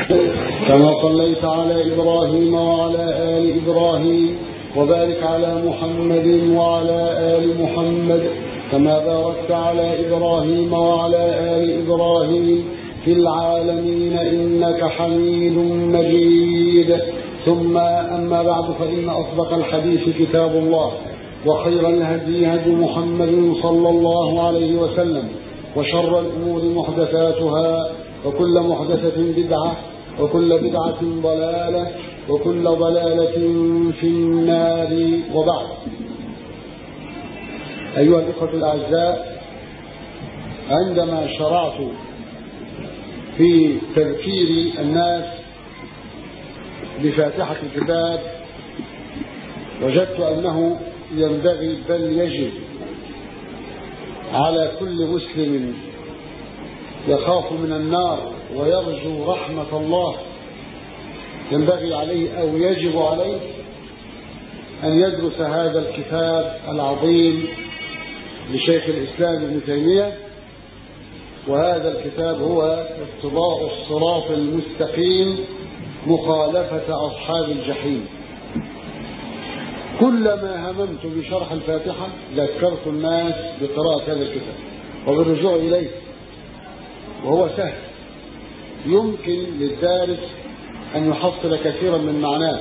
كما صليت على إبراهيم وعلى آل إبراهيم وبارك على محمد وعلى آل محمد كما باركت على إبراهيم وعلى آل إبراهيم في العالمين إنك حميد مجيد ثم أما بعد فإن أصدق الحديث كتاب الله وخير الهدي هدي محمد صلى الله عليه وسلم وشر الأمور محدثاتها وكل محدثة بدعة وكل بدعة ضلالة وكل ضلالة في النار وبعد أيها الإخوة الأعزاء عندما شرعت في تذكير الناس بفاتحة الكتاب وجدت أنه ينبغي بل يجب على كل مسلم يخاف من النار ويرجو رحمة الله ينبغي عليه أو يجب عليه أن يدرس هذا الكتاب العظيم لشيخ الإسلام ابن تيمية وهذا الكتاب هو اقتضاء الصراط المستقيم مخالفة أصحاب الجحيم كلما هممت بشرح الفاتحة ذكرت الناس بقراءة هذا الكتاب وبالرجوع إليه وهو سهل يمكن للدارس أن يحصل كثيرا من معناه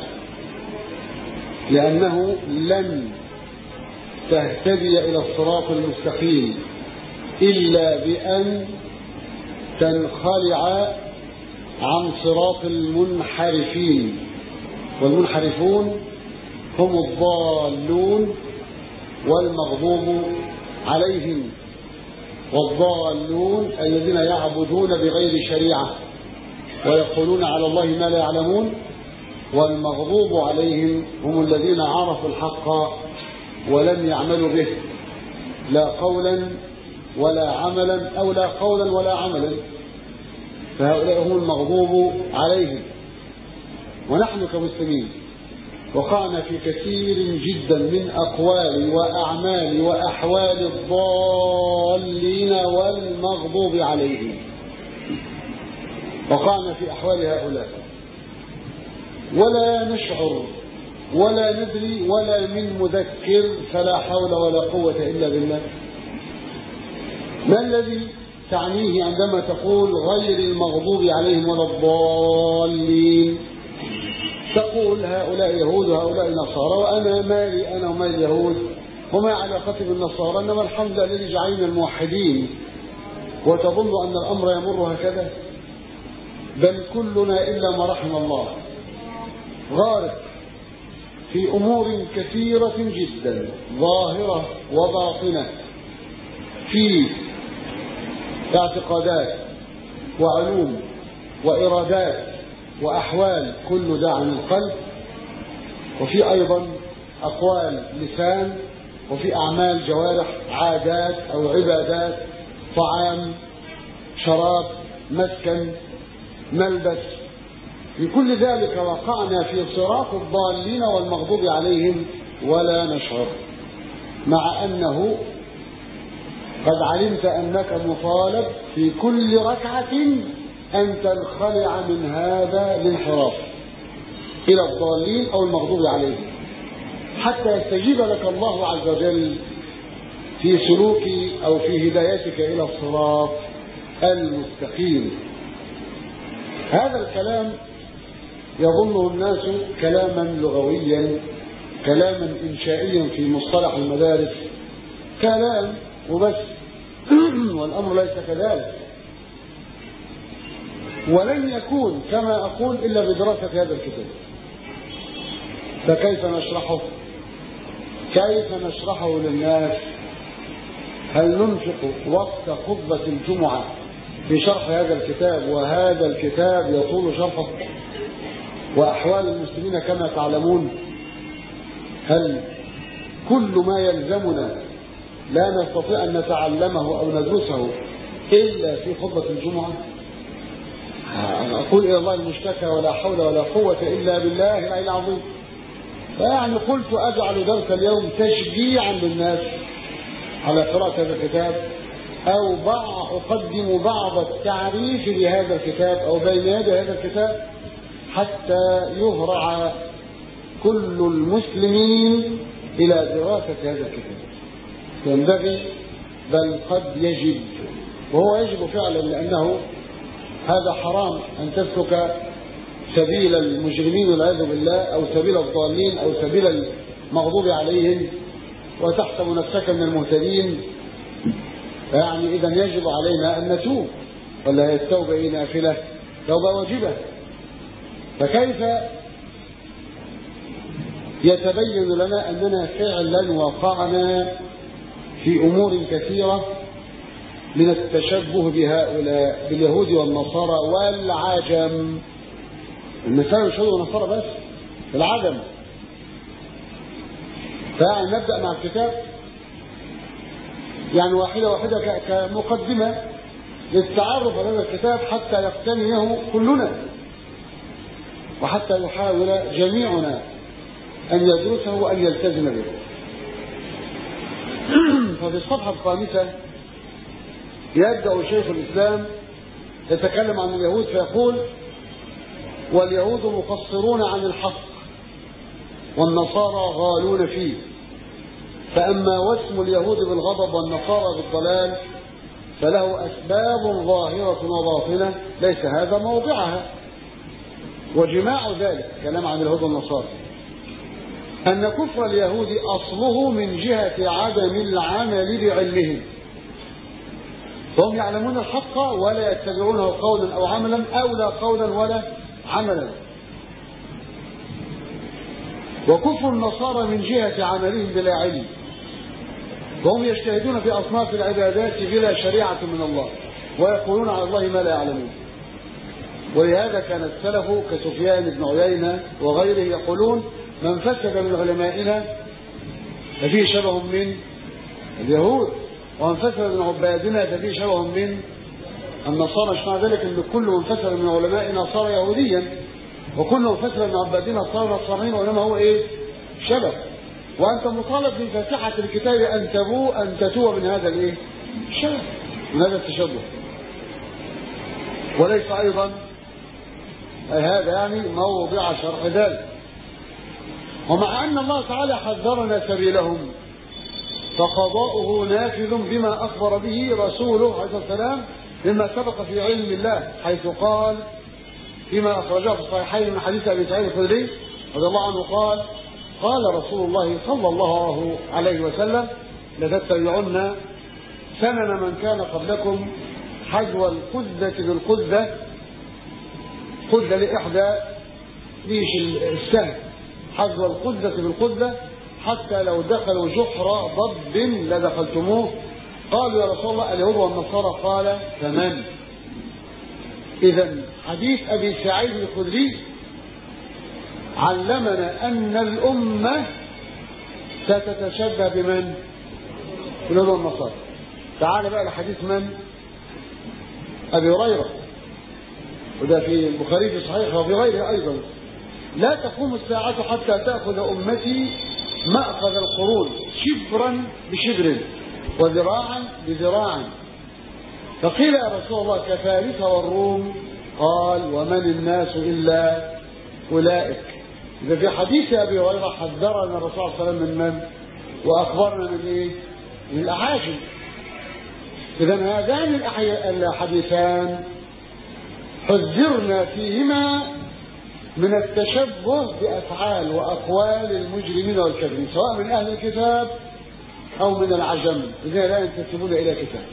لأنه لن تهتدي إلى الصراط المستقيم إلا بأن تنخلع عن صراط المنحرفين والمنحرفون هم الضالون والمغضوب عليهم والضالون الذين يعبدون بغير شريعة ويقولون على الله ما لا يعلمون والمغضوب عليهم هم الذين عرفوا الحق ولم يعملوا به لا قولا ولا عملا أو لا قولا ولا عملا فهؤلاء هم المغضوب عليهم ونحن كمسلمين وقعنا في كثير جدا من أقوال وأعمال وأحوال الضالين والمغضوب عليهم وقعنا في أحوال هؤلاء ولا نشعر ولا ندري ولا من مذكر فلا حول ولا قوة إلا بالله ما الذي تعنيه عندما تقول غير المغضوب عليهم ولا الضالين تقول هؤلاء يهود وهؤلاء نصارى وأنا مالي أنا ومال اليهود وما علاقتي بالنصارى إنما الحمد لله الذي جعلنا الموحدين وتظن أن الأمر يمر هكذا بل كلنا إلا ما رحم الله غارق في أمور كثيرة جدا ظاهرة وباطنة في اعتقادات وعلوم وإرادات وأحوال كل ده عن القلب وفي أيضا أقوال لسان وفي أعمال جوارح عادات أو عبادات طعام شراب مسكن ملبس في كل ذلك وقعنا في صراط الضالين والمغضوب عليهم ولا نشعر مع أنه قد علمت أنك مطالب في كل ركعة أن تنخلع من هذا الانحراف إلى الضالين أو المغضوب عليهم حتى يستجيب لك الله عز وجل في سلوك أو في هدايتك إلى الصراط المستقيم هذا الكلام يظنه الناس كلاما لغويا كلاما إنشائيا في مصطلح المدارس كلام وبس والأمر ليس كذلك ولن يكون كما أقول إلا بدراسة هذا الكتاب فكيف نشرحه كيف نشرحه للناس هل ننفق وقت خطبة الجمعة في شرح هذا الكتاب وهذا الكتاب يطول شرحه وأحوال المسلمين كما تعلمون هل كل ما يلزمنا لا نستطيع أن نتعلمه أو ندرسه إلا في خطبة الجمعة أقول إلى الله المشتكى ولا حول ولا قوة إلا بالله العلي العظيم فيعني قلت أجعل درس اليوم تشجيعا للناس على قراءة هذا الكتاب أو بعض أقدم بعض التعريف لهذا الكتاب أو بين يدي هذا الكتاب حتى يهرع كل المسلمين إلى دراسة هذا الكتاب ينبغي بل قد يجب وهو يجب فعلا لأنه هذا حرام أن تسلك سبيل المجرمين والعياذ بالله أو سبيل الضالين أو سبيل المغضوب عليهم وتحسب نفسك من المهتدين يعني إذا يجب علينا أن نتوب ولا هي التوبة إيه نافلة توبة واجبة فكيف يتبين لنا أننا فعلا وقعنا في أمور كثيرة من التشبه بهؤلاء باليهود والنصارى والعجم المثال مش هو والنصارى بس العجم فنبدأ مع الكتاب يعني واحدة واحدة كمقدمة للتعرف على هذا الكتاب حتى يقتنيه كلنا وحتى يحاول جميعنا أن يدرسه وأن يلتزم به ففي الصفحة الخامسة يبدأ شيخ الإسلام يتكلم عن اليهود فيقول واليهود مقصرون عن الحق والنصارى غالون فيه فأما واسم اليهود بالغضب والنصارى بالضلال فله أسباب ظاهرة وباطنة ليس هذا موضعها وجماع ذلك كلام عن اليهود والنصارى أن كفر اليهود أصله من جهة عدم العمل بعلمهم فهم يعلمون الحق ولا يتبعونه قولا أو عملا أو لا قولا ولا عملا وكفر النصارى من جهة عملهم بلا علم وهم يجتهدون في أصناف العبادات بلا شريعة من الله ويقولون على الله ما لا يعلمون ولهذا كان السلف كسفيان بن عيينة وغيره يقولون من فسد من علمائنا ففيه شبه من اليهود ومن فسد من عبادنا ففيه شبه من النصارى مش معنى ذلك ان كل من فسد من علمائنا صار يهوديا وكل من فسد من عبادنا صار نصرانيا وانما هو ايه؟ شبه وانت مطالب في فاتحه الكتاب ان تبو ان تتوب من هذا الايه؟ الشبه من هذا التشبه وليس ايضا هذا يعني موضع شرح ذلك ومع أن الله تعالى حذرنا سبيلهم فقضاؤه نافذ بما أخبر به رسوله عليه الصلاة والسلام مما سبق في علم الله حيث قال فيما أخرجه في الصحيحين من حديث أبي سعيد الخدري رضي الله عنه قال قال رسول الله صلى الله عليه وسلم لتتبعن سنن من كان قبلكم حذو القذة بالقذة قذة لإحدى ريش السهم حذو القذة بالقذة حتى لو دخلوا جحر ضب لدخلتموه قالوا يا رسول الله اليهود والنصارى قال فمن إذا حديث أبي سعيد الخدري علمنا أن الأمة ستتشبه بمن؟ باليهود والنصارى تعال بقى لحديث من؟ أبي هريرة وده في البخاري في صحيح وفي غيره أيضا لا تقوم الساعة حتى تأخذ أمتي مأخذ القرون شبرا بشبر وذراعا بذراع فقيل يا رسول الله كفارس والروم قال ومن الناس إلا أولئك إذا في حديث أبي هريرة حذرنا الرسول صلى الله عليه وسلم من من؟ وأخبرنا من إيه؟ من الأعاجم إذا هذان الحديثان حذرنا فيهما من التشبه بأفعال وأقوال المجرمين والكافرين سواء من أهل الكتاب أو من العجم الذين لا ينتسبون إلى كتاب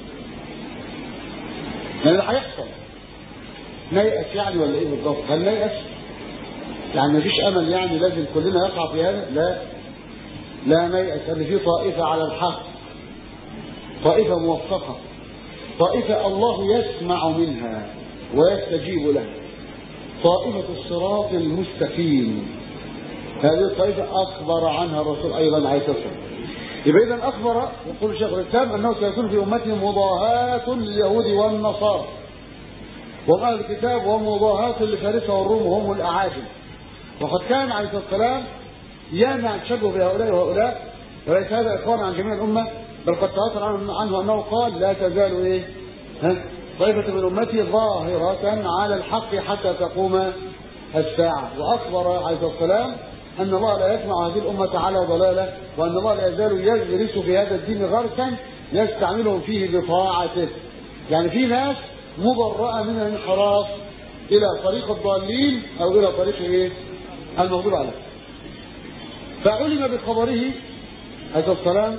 لأن اللي هيحصل نيأس يعني ولا إيه بالضبط؟ هل نيأس؟ يعني مفيش أمل يعني لازم كلنا نقع في هذا؟ لا لا نيأس أن في طائفة على الحق طائفة موفقة طائفة الله يسمع منها ويستجيب لها طائفة الصراط المستقيم هذه الطائفة أخبر عنها الرسول أيضا عليه الصلاة والسلام يبقى إذا أخبر يقول شيخ الإسلام أنه سيكون في أمته مضاهاة لليهود والنصارى وهم أهل الكتاب ومضاهاة لفارس والروم وهم الأعاجم وقد كان عليه الصلاة والسلام يمنع التشبه بهؤلاء وهؤلاء وليس هذا إخوان عن جميع الأمة بل قد تواتر عنه انه قال لا تزال ايه ها طائفة من أمتي ظاهرة على الحق حتى تقوم الساعة وأخبر عليه الصلاة والسلام أن الله لا يجمع هذه الأمة على ضلالة وأن الله لا يزال يغرس في هذا الدين غرسا يستعملهم فيه بطاعته يعني في ناس مبرأة من الانحراف إلى طريق الضالين أو إلى طريق إيه؟ المغضوب عليه فعلم بخبره عليه السلام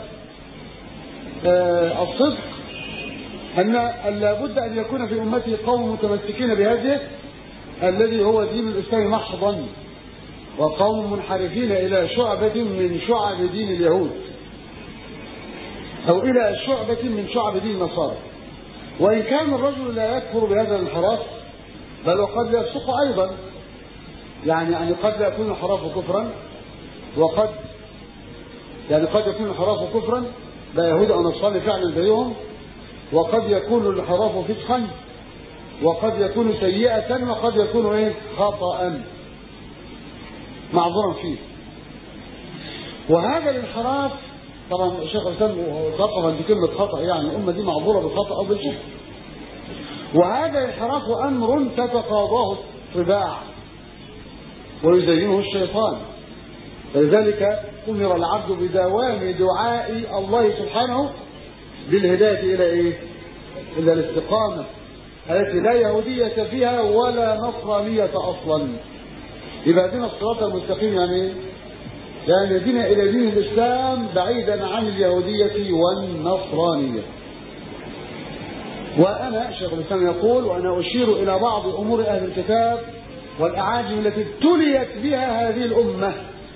آه الصدق أن لابد أن يكون في أمته قوم متمسكين بهذه الذي هو دين الإسلام محضا وقوم منحرفين إلى شعبة من شعب دين اليهود أو إلى شعبة من شعب دين النصارى وإن كان الرجل لا يكفر بهذا الانحراف بل وقد يفسق أيضا يعني يعني قد لا يكون الانحراف كفرا وقد يعني قد يكون الانحراف كفرا لا يهود أو نصارى فعلا زيهم وقد يكون الانحراف فسقا وقد يكون سيئة وقد يكون ايه خطأ معذورا فيه وهذا الانحراف طبعا الشيخ الاسلام خطأ بكلمة خطأ يعني الأمة دي معذورة بالخطأ أو بالجهل وهذا الانحراف أمر تتقاضاه الطباع ويزينه الشيطان فلذلك أمر العبد بدوام دعاء الله سبحانه بالهداية إلى إيه؟ إلى الاستقامة التي لا يهودية فيها ولا نصرانية أصلا يبقى دين الصراط المستقيم يعني إيه؟ يعني يهدينا إلى دين الإسلام بعيدا عن اليهودية والنصرانية وأنا شيخ الإسلام يقول وأنا أشير إلى بعض أمور أهل الكتاب والأعاجم التي ابتليت بها هذه الأمة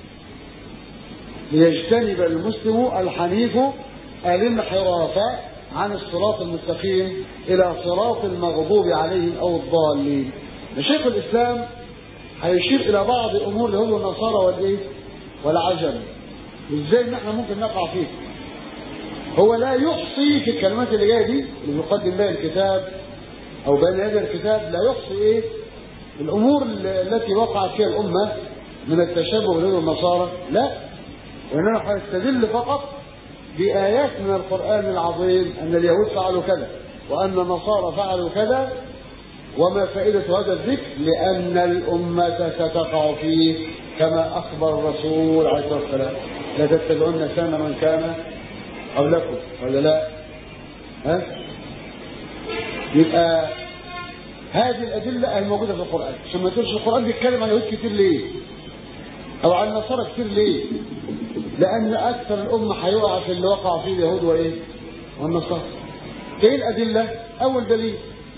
ليجتنب المسلم الحنيف الانحراف عن الصراط المستقيم إلى صراط المغضوب عليهم أو الضالين شيخ الإسلام هيشير إلى بعض أمور اليهود والنصارى والإيه؟ والعجم إزاي إن إحنا ممكن نقع فيه هو لا يحصي في الكلمات اللي جايه دي اللي بيقدم بها الكتاب او بين هذا الكتاب لا يحصي ايه الامور التي وقعت فيها الامه من التشابه بين النصارى لا وانما هيستدل فقط بايات من القران العظيم ان اليهود فعلوا كذا وان النصارى فعلوا كذا وما فائده هذا الذكر لان الامه ستقع فيه كما اخبر الرسول عليه الصلاه والسلام لا تتبعن سنه من كان قبلكم ولا لا ها يبقى هذه الأدلة الموجودة في القرآن عشان ما تقولش القرآن بيتكلم عن يهود كتير ليه أو عن النصارى كتير ليه لأن أكثر الأمة هيقع في اللي وقع فيه اليهود وإيه والنصارى إيه الأدلة أول دليل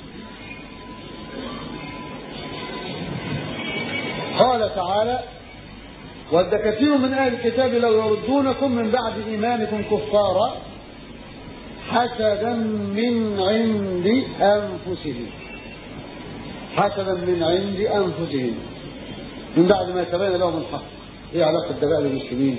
قال تعالى ود كثير من اهل الكتاب لو يردونكم من بعد ايمانكم كفارا حسدا من عند انفسهم حسدا من عند انفسهم من بعد ما تبين لهم الحق ايه علاقه ده بقى بالمسلمين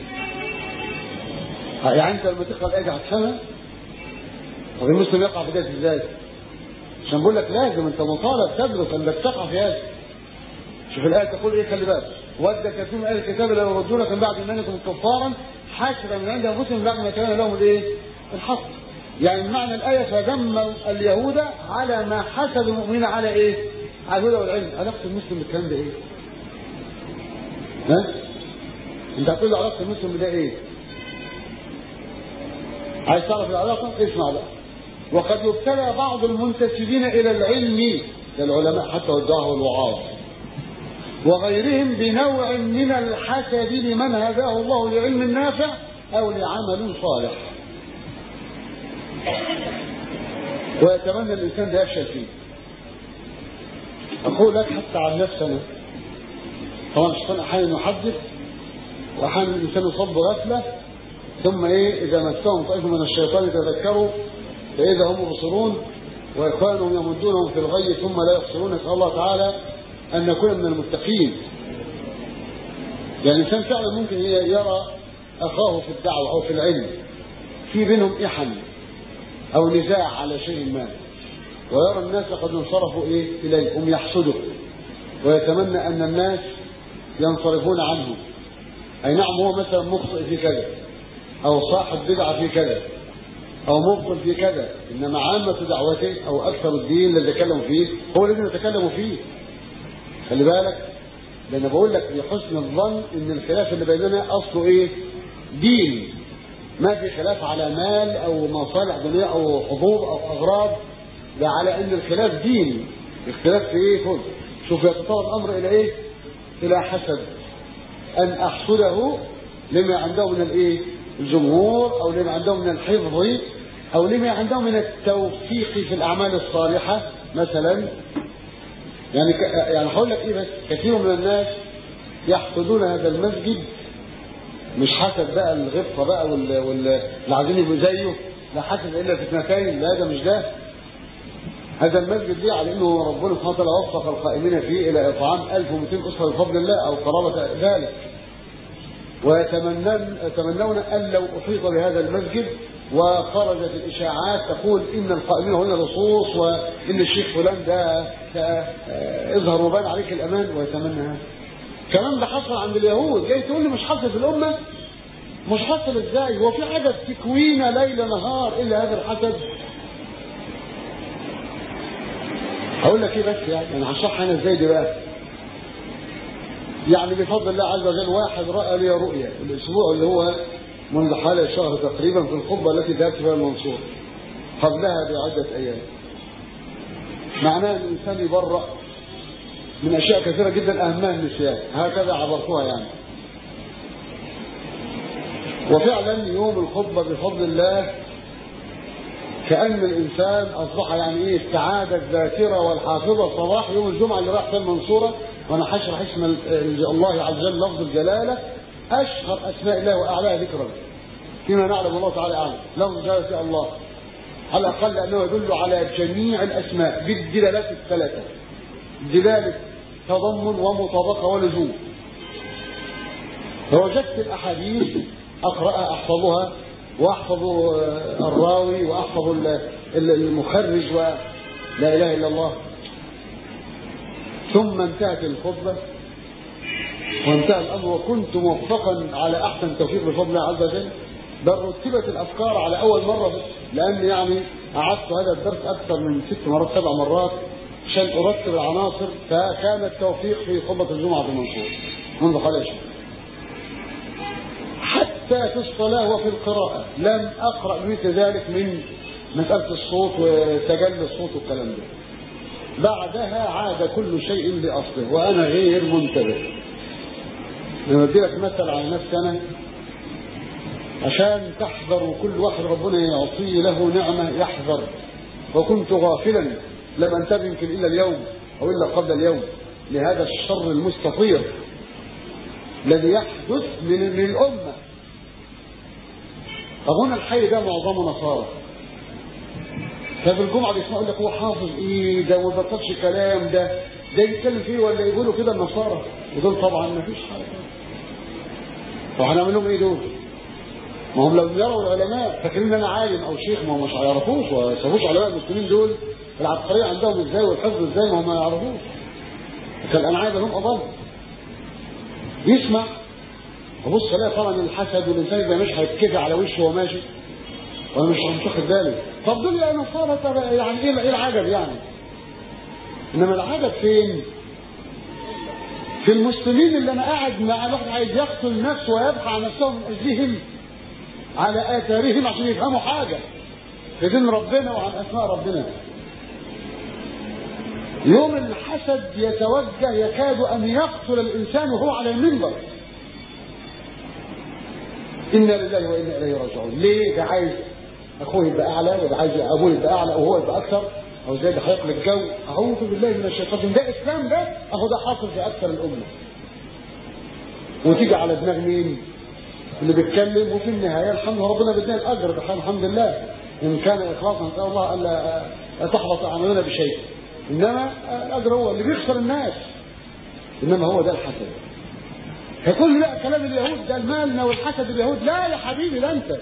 يعني انت لما تقرا الايه هتفهمها طب المسلم يقع في ده ازاي عشان بقول لك لازم انت مطالب تدرس انك تقع في هذا شوف الايه تقول ايه خلي بالك ود كثير من اهل الكتاب لو يردونك من بعد ايمانكم كفارا حسرا من عند انفسهم بعد ما كان لهم الايه؟ الحق. يعني معنى الايه فذم اليهود على ما حسد المؤمنين على ايه؟ على الهدى والعلم، علاقه المسلم بالكلام ده ايه؟ ها؟ انت هتقول لي علاقه المسلم بده ايه؟ عايز تعرف العلاقه؟ اسمع بقى. وقد يبتلى بعض المنتسبين الى العلم للعلماء حتى والدعوه والوعاظ وغيرهم بنوع من الحسد لمن هداه الله لعلم نافع او لعمل صالح ويتمنى الانسان ده يفشل فيه اقول لك حتى عن نفسنا طبعا الشيطان احيانا يحدث واحيانا الانسان يصاب بغفله ثم ايه اذا مسهم طائف من الشيطان يتذكروا فاذا هم مبصرون واخوانهم يمدونهم في الغي ثم لا يبصرون نسال الله تعالى أن نكون من المتقين يعني الإنسان فعلا ممكن يرى أخاه في الدعوة أو في العلم في بينهم إحن أو نزاع على شيء ما ويرى الناس قد انصرفوا إيه إليه هم يحسده ويتمنى أن الناس ينصرفون عنه أي نعم هو مثلا مخطئ في كذا أو صاحب بدعة في كذا أو مبطل في كذا إنما عامة دعوته أو أكثر الدين الذي تكلموا فيه هو الذي نتكلم فيه خلي بالك لأن بقول لك بحسن الظن إن الخلاف اللي بيننا أصله إيه؟ دين ما في خلاف على مال أو مصالح دنيا أو حظوظ أو أغراض ده على إن الخلاف دين اختلاف في إيه؟ كل شوف يتطور الأمر إلى إيه؟ إلى حسد أن أحصده لما عنده من الإيه؟ الجمهور أو لما عنده من الحفظ أو لما عنده من التوفيق في الأعمال الصالحة مثلا يعني ك... يعني هقول لك إيه بس كثير من الناس يحقدون هذا المسجد مش حسد بقى الغبطة بقى وال... وال... اللي عايزين يبقوا زيه لا حسد إلا في اثنتين لا ده مش ده هذا المسجد ليه على انه ربنا سبحانه وتعالى وفق القائمين فيه الى اطعام 1200 اسره بفضل الله او قرابه ذلك ويتمنون يتمنون ان لو احيط بهذا المسجد وخرجت الاشاعات تقول ان القائمين هنا لصوص وان الشيخ فلان ده, ده اظهر وبان عليك الامان ويتمنى هذا كمان ده حصل عند اليهود جاي تقول لي مش حصل في الامه مش حصل ازاي هو في حاجه تكوينا ليل نهار الا هذا الحسد هقول لك ايه بس يعني انا هشرحها انا ازاي دي بقى يعني بفضل الله عز وجل واحد راى لي رؤيا الاسبوع اللي هو منذ حوالي شهر تقريبا في الخطبه التي ذهبت فيها المنصور قبلها بعده ايام معناه ان الانسان يبرأ من اشياء كثيره جدا اهمها النسيان هكذا عبرتها يعني وفعلا يوم الخطبه بفضل الله كأن الإنسان أصبح يعني إيه استعاد الذاكرة والحافظة صباح يوم الجمعة اللي راح في المنصورة وأنا هشرح اسم الله عز وجل لفظ الجلالة أشهر أسماء الله وأعلاها ذكرا فيما نعلم الله تعالى أعلم لفظ جلالة الله على الأقل أنه يدل على جميع الأسماء بالدلالات الثلاثة دلالة تضمن ومطابقة ولزوم فوجدت الأحاديث أقرأها أحفظها واحفظ الراوي واحفظ المخرج ولا اله الا الله ثم انتهت الخطبه وانتهى الامر وكنت موفقا على احسن توفيق بفضل الله عز وجل بل رتبت الافكار على اول مره لان يعني قعدت هذا الدرس اكثر من ست مرات سبع مرات عشان ارتب العناصر فكان التوفيق في خطبه الجمعه في المنصور منذ حوالي شهر حتى في الصلاة وفي القراءة لم أقرأ مثل ذلك من مسألة الصوت وتجلي الصوت والكلام ده بعدها عاد كل شيء لأصله وأنا غير منتبه لما أدي لك مثل على نفسي أنا عشان تحذر وكل واحد ربنا يعطيه له نعمة يحذر وكنت غافلا لم أنتبه يمكن إلا اليوم أو إلا قبل اليوم لهذا الشر المستطير الذي يحدث من, من الأمة أظن الحي ده معظمه نصارى ففي الجمعة بيسمعوا لك هو حافظ إيه ده وما بطلش كلام ده ده يتكلم فيه ولا يقولوا كده النصارى ودول طبعا ما فيش حاجة فهنعمل لهم إيه دول؟ ما هم لو يروا العلماء فاكرين ان انا عالم او شيخ ما هم مش هيعرفوش وما يسموش علماء المسلمين دول العبقريه عندهم ازاي والحفظ ازاي ما هم ما يعرفوش كان انا عايز لهم اضل يسمع وبص الاقي طبعا الحسد والانسان يبقى مش هيتكفي على وشه وهو ماشي وانا مش مش واخد بالي طب دول يا نصارى يعني ايه ايه العجب يعني انما العجب فين؟ في المسلمين اللي انا قاعد مع واحد عايز يقتل نفسه ويبحث عن نفسه من اجلهم على اثارهم عشان يفهموا حاجه في دين ربنا وعن اسماء ربنا يوم الحسد يتوجه يكاد ان يقتل الانسان وهو على المنبر انا لله وانا اليه راجعون ليه ده عايز اخوه يبقى اعلى وده عايز ابوه يبقى اعلى وهو يبقى اكثر او زي ده هيقلب الجو اعوذ بالله من الشيطان ده اسلام ده اهو ده حاصل في اكثر الامه وتيجي على دماغ مين اللي بيتكلم وفي النهايه الحمد لله ربنا بيدينا الاجر الحمد لله ان كان اخلاصا نسال الله الا تحبط اعمالنا بشيء انما الاجر هو اللي بيخسر الناس انما هو ده الحسد فكل لا كلام اليهود ده المالنا والحسد اليهود لا يا حبيبي لا انت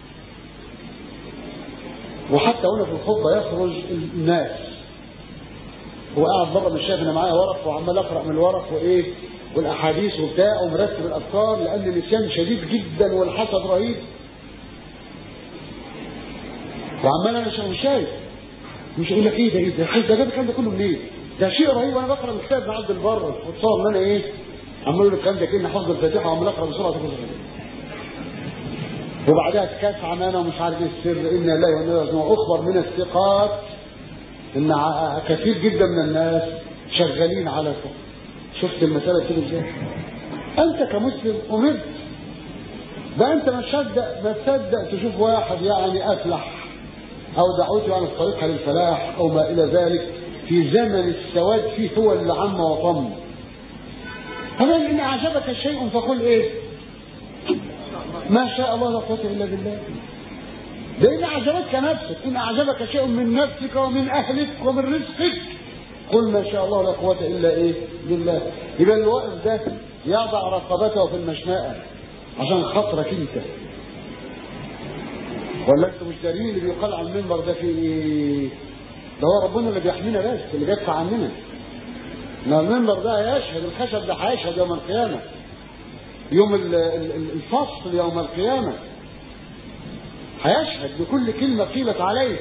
وحتى هنا في الخطبه يخرج الناس هو قاعد بره مش شايف انا معايا ورق وعمال اقرا من الورق وايه والاحاديث وبتاع ومرتب الافكار لان النسيان شديد جدا والحسد رهيب وعمال انا مش شايف مش يقول لك ايه ده ايه ده ده جاب الكلام ده كله منين؟ ده شيء رهيب وانا بقرا الكتاب من عبد البر وتصور ان انا ايه عمال اقول الكلام ده كاني حافظ الفاتحه وعمال اقرا بسرعه تفضل وبعدها تكاس عمانه ومش عارف ايه السر انا لا وانا واخبر من الثقات ان كثير جدا من الناس شغالين على فوق شفت المساله كده ازاي انت كمسلم امرت ده انت ما تصدق ما تصدق تشوف واحد يعني افلح او دعوته على الطريق للفلاح او ما الى ذلك في زمن السواد فيه هو اللي عم وطم هذا ان اعجبك شيء فقل ايه ما شاء الله لا قوه الا بالله ده ان اعجبتك نفسك ان اعجبك شيء من نفسك ومن اهلك ومن رزقك قل ما شاء الله لا قوه الا ايه بالله يبقى اللي واقف ده يضع رقبته في المشنقه عشان خاطرك انت ولا انتوا مش دارين اللي بيقال على المنبر ده في ايه ده هو ربنا اللي بيحمينا بس اللي بيدفع عننا ما المنبر ده يشهد الخشب ده هيشهد يوم القيامه يوم الفصل يوم القيامه هيشهد بكل كلمه قيلت عليه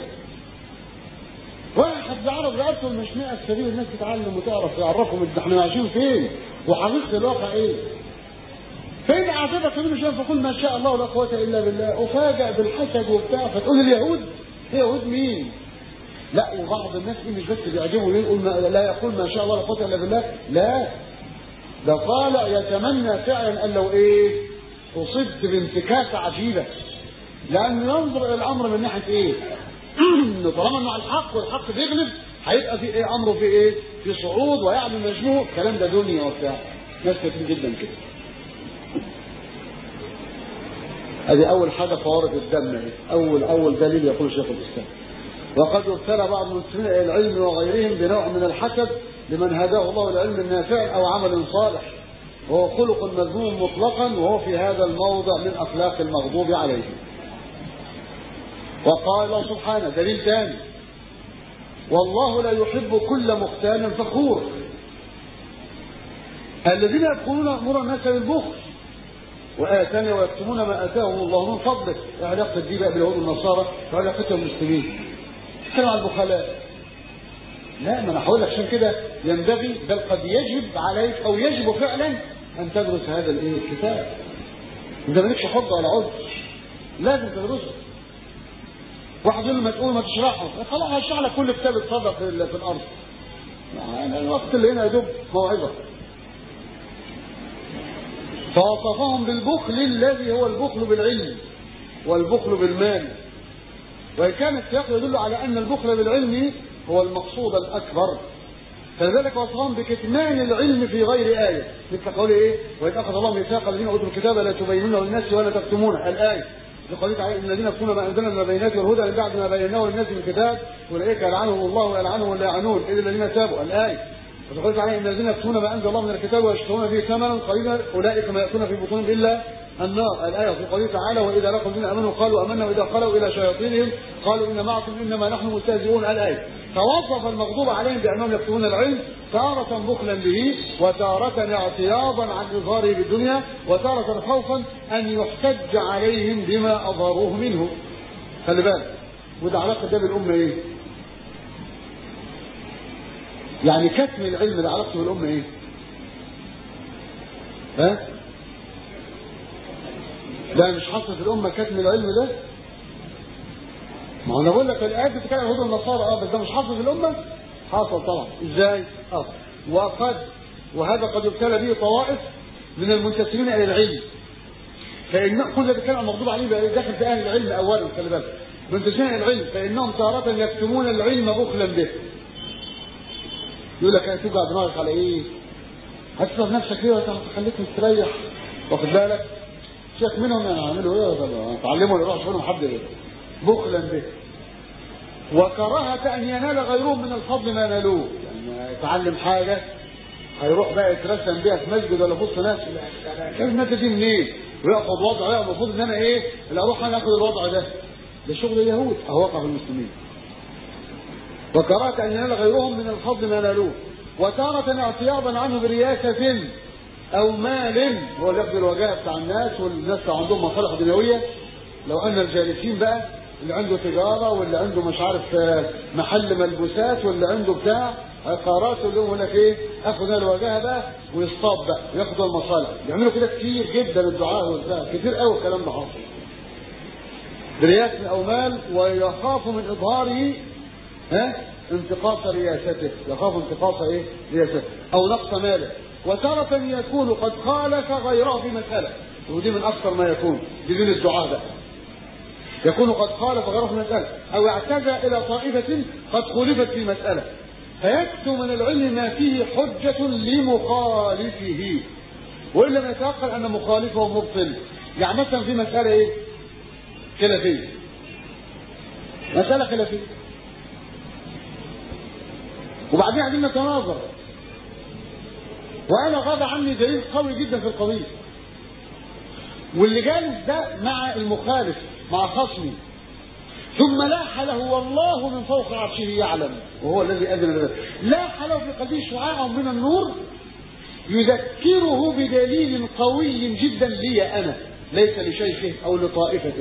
واحد بيعرف رقبته المشنقه السبيل الناس تتعلم وتعرف يعرفهم احنا عايشين فين وحقيقه الواقع ايه فإن أعجبك منه شيئا فقل ما شاء الله لا قوة إلا بالله أفاجأ بالحسد وبتاع فتقول اليهود يهود مين؟ لا وبعض الناس إيه مش بس بيعجبه يقول ما لا يقول ما شاء الله لا قوة إلا بالله لا ده قال يتمنى فعلا أن لو إيه أصبت بانتكاسة عجيبة لأنه ينظر إلى الأمر من ناحية إيه؟ إنه طالما مع الحق والحق بيغلب هيبقى في إيه أمره في إيه؟ في صعود ويعلم مجنون الكلام ده دنيا وبتاع ناس كتير جدا كده هذه أول حاجة فوارق الدم أول أول دليل يقول شيخ الإسلام وقد ابتلى بعض المسلمين إلى العلم وغيرهم بنوع من الحسد لمن هداه الله العلم النافع أو عمل صالح وهو خلق مذموم مطلقا وهو في هذا الموضع من أخلاق المغضوب عليه وقال الله سبحانه دليل ثاني والله لا يحب كل مختال فخور الذين يقولون امور الناس بالبخل وآية ثانية ويكتمون ما آتاهم الله من فضله علاقة دي بقى باليهود والنصارى وعلاقتهم بالمسلمين كانوا على البخلاء لا ما انا هقول لك عشان كده ينبغي بل قد يجب عليك او يجب فعلا ان تدرس هذا الايه الكتاب انت مالكش حجه ولا عذر لازم تدرسه واحد يقول ما تقول ما تشرحه خلاص هشرح لك كل كتاب اتصدق في, في الارض يعني الوقت اللي هنا يدوب موعظه فوصفهم بالبخل الذي هو البخل بالعلم والبخل بالمال وإن كان السياق يدل على أن البخل بالعلم هو المقصود الأكبر فلذلك وصفهم بكتمان العلم في غير آية مثل قوله إيه وإذ أخذ الله ميثاق الذين أوتوا الكتاب لا تبينونه للناس ولا تكتمونه الآية لقوله تعالى ان الذين يكتمون ما انزلنا من البينات والهدى من بعد ما بيناه للناس في الكتاب اولئك يلعنهم الله ويلعنهم اللاعنون الا الذين تابوا الايه وتقول تعالى ان الذين يكتمون ما انزل الله من الكتاب ويشترون به ثمنا قليلا اولئك ما ياتون في بطونهم الا النار الآية في قوله تعالى وإذا لقوا الذين آمنوا قالوا آمنا وإذا خلوا إلى شياطينهم قالوا إن معكم إنما نحن مستهزئون الآية فوصف المغضوب عليهم بأنهم يكتمون العلم تارة بخلا به وتارة اعتياضا عن إظهاره بالدنيا وتارة خوفا أن يحتج عليهم بما أظهروه منه خلي بالك وده علاقة ده بالأمة إيه؟ يعني كتم العلم ده علاقته بالأمة إيه؟ ها؟ لا مش حصل في الأمة كتم العلم ده ما هو انا بقول لك الآيات بتتكلم عن هدى النصارى اه بس ده مش حصل في الأمة حصل طبعا ازاي؟ اه وقد وهذا قد يبتلى به طوائف من المنتسبين إلى العلم فإن كل ده بيتكلم عن المغضوب عليه بقى داخل في أهل العلم أولا خلي بالك منتسبين إلى العلم فإنهم تارة يكتمون العلم بخلا به يقول لك هتوجع دماغك على ايه؟ هتفرض نفسك ليه خليك مستريح واخد بالك؟ شاك منهم يعني يعملوا ايه تعلموا يروح شغلهم حد ايه بخلا به وكراهة أن ينال غيرهم من الفضل ما نالوه يعني يتعلم حاجة هيروح بقى يترسم بيها في مسجد ولا في وسط ناس كيف الناس دي منين؟ وياخد وضع بقى المفروض ان انا ايه؟ اللي اروح انا اخد الوضع ده ده شغل اليهود اهو وقع في المسلمين وكراهة أن ينال غيرهم من الفضل ما نالوه وتارة اعتياضا عنه برياسة أو مال هو اللي ياخد الوجاهة بتاع الناس والناس عندهم مصالح دنيوية لو أن الجالسين بقى اللي عنده تجاره واللي عنده مش عارف آه، محل ملبوسات واللي عنده بتاع عقارات واللي يقول لك ايه اخد انا الواجهه بقى ويصطاد بقى وياخدوا المصالح يعملوا كده كتير جدا الدعاء والبتاع كتير قوي الكلام ده حاصل برياسة او مال ويخاف من اظهاره ها انتقاص رياسته يخاف انتقاص ايه رياسته او نقص ماله وتارة يكون قد خالف غيره في مسألة ودي من أكثر ما يكون بدون الدعاء ده يكون قد خالف غيره في مسألة أو اعتدى إلى طائفة قد خولفت في مسألة فيكتم من العلم ما فيه حجة لمخالفه وإن لم يتيقن أن مخالفه مبطل يعني مثلا في مسألة إيه؟ خلافية مسألة خلافية وبعدين قاعدين نتناظر وانا غاب عني دليل قوي جدا في القضيه واللي جالس ده مع المخالف مع خصمي ثم لاح له والله من فوق عرشه يعلم وهو الذي اذن له لاح له في قلبه شعاع من النور يذكره بدليل قوي جدا لي انا ليس لشيخه او لطائفته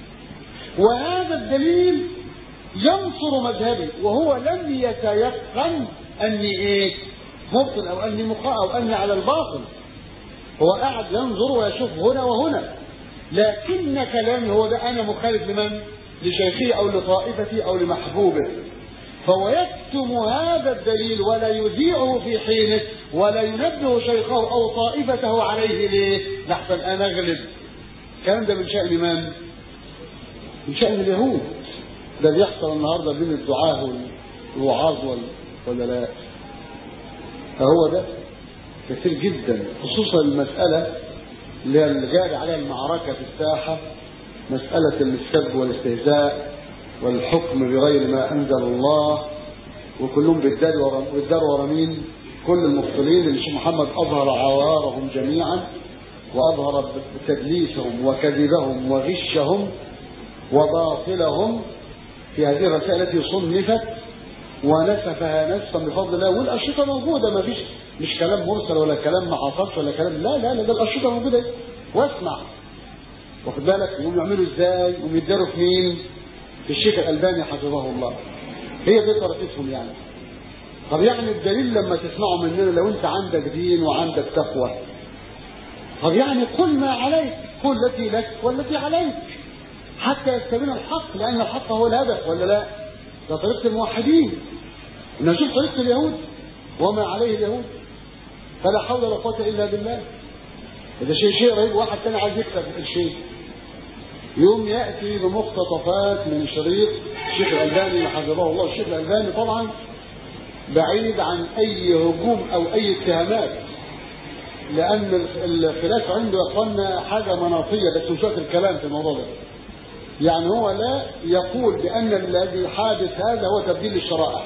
وهذا الدليل ينصر مذهبي وهو لم يتيقن اني ايه مبطل او اني مخاء او اني على الباطل هو قاعد ينظر ويشوف هنا وهنا لكن كلامي هو ده انا مخالف لمن لشيخي او لطائفتي او لمحبوبه فهو يكتم هذا الدليل ولا يذيعه في حينه ولا ينبه شيخه او طائفته عليه ليه؟ لحسن انا اغلب الكلام ده من شان من؟ من شان اليهود ده بيحصل النهارده بين الدعاه والوعاظ ولا لا؟ فهو ده كثير جدا خصوصا المسألة اللي اللي جاري عليها المعركة في الساحة مسألة السب والاستهزاء والحكم بغير ما أنزل الله وكلهم بيدار ورا بيدار ورا مين؟ كل المبطلين اللي الشيخ محمد أظهر عوارهم جميعا وأظهر تدليسهم وكذبهم وغشهم وباطلهم في هذه الرسائل التي صنفت ونسفها نسفا بفضل الله والأشرطة موجودة ما فيش مش كلام مرسل ولا كلام ما حصلش ولا كلام لا لا لا ده الأشرطة موجودة واسمع واخد بالك يقوم يعملوا ازاي يقوم يداروا في مين؟ في الشيخ الألباني حفظه الله هي دي طريقتهم يعني طب يعني الدليل لما تسمعه مننا لو انت عندك دين وعندك تقوى طب يعني قل ما عليك قل التي لك والتي عليك حتى يستبين الحق لأن الحق هو الهدف ولا لا؟ ده طريقة الموحدين نشوف طريقة اليهود وما عليه اليهود فلا حول ولا قوة إلا بالله ده شيء شيء رهيب واحد كان عايز يكتب الشيء يوم يأتي بمقتطفات من شريط الشيخ الألباني حفظه الله الشيخ الألباني طبعا بعيد عن أي هجوم أو أي اتهامات لأن الخلاف عنده يا إخوانا حاجة مناطية بس مش وقت الكلام في الموضوع ده يعني هو لا يقول بأن الذي حادث هذا هو تبديل الشرائع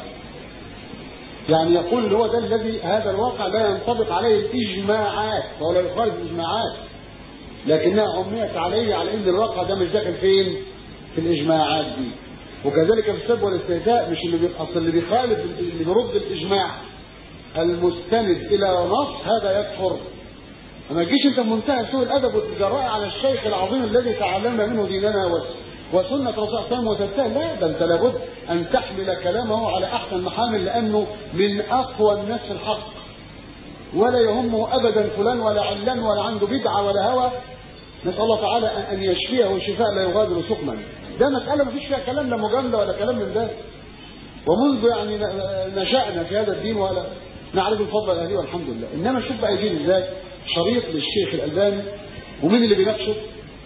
يعني يقول هو ده الذي هذا الواقع لا ينطبق عليه الإجماعات وهو لا يخالف الإجماعات لكنها أمنيت عليه على أن الواقع ده مش داخل فين في الإجماعات دي وكذلك في السب والاستهزاء مش اللي أصل اللي بيخالف اللي بيرد الإجماع المستند إلى نص هذا يكفر ما تجيش انت بمنتهى سوء الادب والجراء على الشيخ العظيم الذي تعلمنا منه ديننا وسنة رسول الله صلى الله عليه وسلم لا ده انت لابد ان تحمل كلامه على احسن محامل لانه من اقوى الناس في الحق ولا يهمه ابدا فلان ولا علان ولا عنده بدعه ولا هوى نسال الله تعالى ان يشفيه شفاء لا يغادر سقما ده مساله ما فيش فيها كلام لا مجامله ولا كلام من ده ومنذ يعني نشأنا في هذا الدين ولا نعرف الفضل الاهلي والحمد لله انما شوف بقى يجيب ازاي شريط للشيخ الألباني ومين اللي بيناقشه؟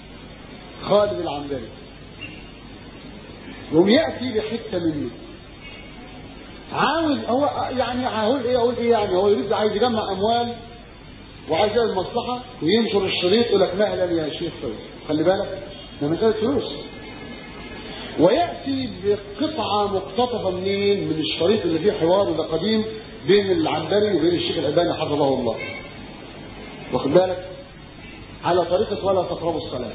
خالد العنبري يوم يأتي بحتة منه عاوز هو يعني هقول ايه اقول ايه يعني هو يريد عايز يجمع اموال وعايز يعمل مصلحه وينشر الشريط يقول لك مهلا يا شيخ فلوس خلي بالك ده مساله فلوس وياتي بقطعه مقتطفه منين من الشريط اللي فيه حوار وده قديم بين العنبري وبين الشيخ الالباني حفظه الله واخد بالك على طريقة ولا تقربوا الصلاة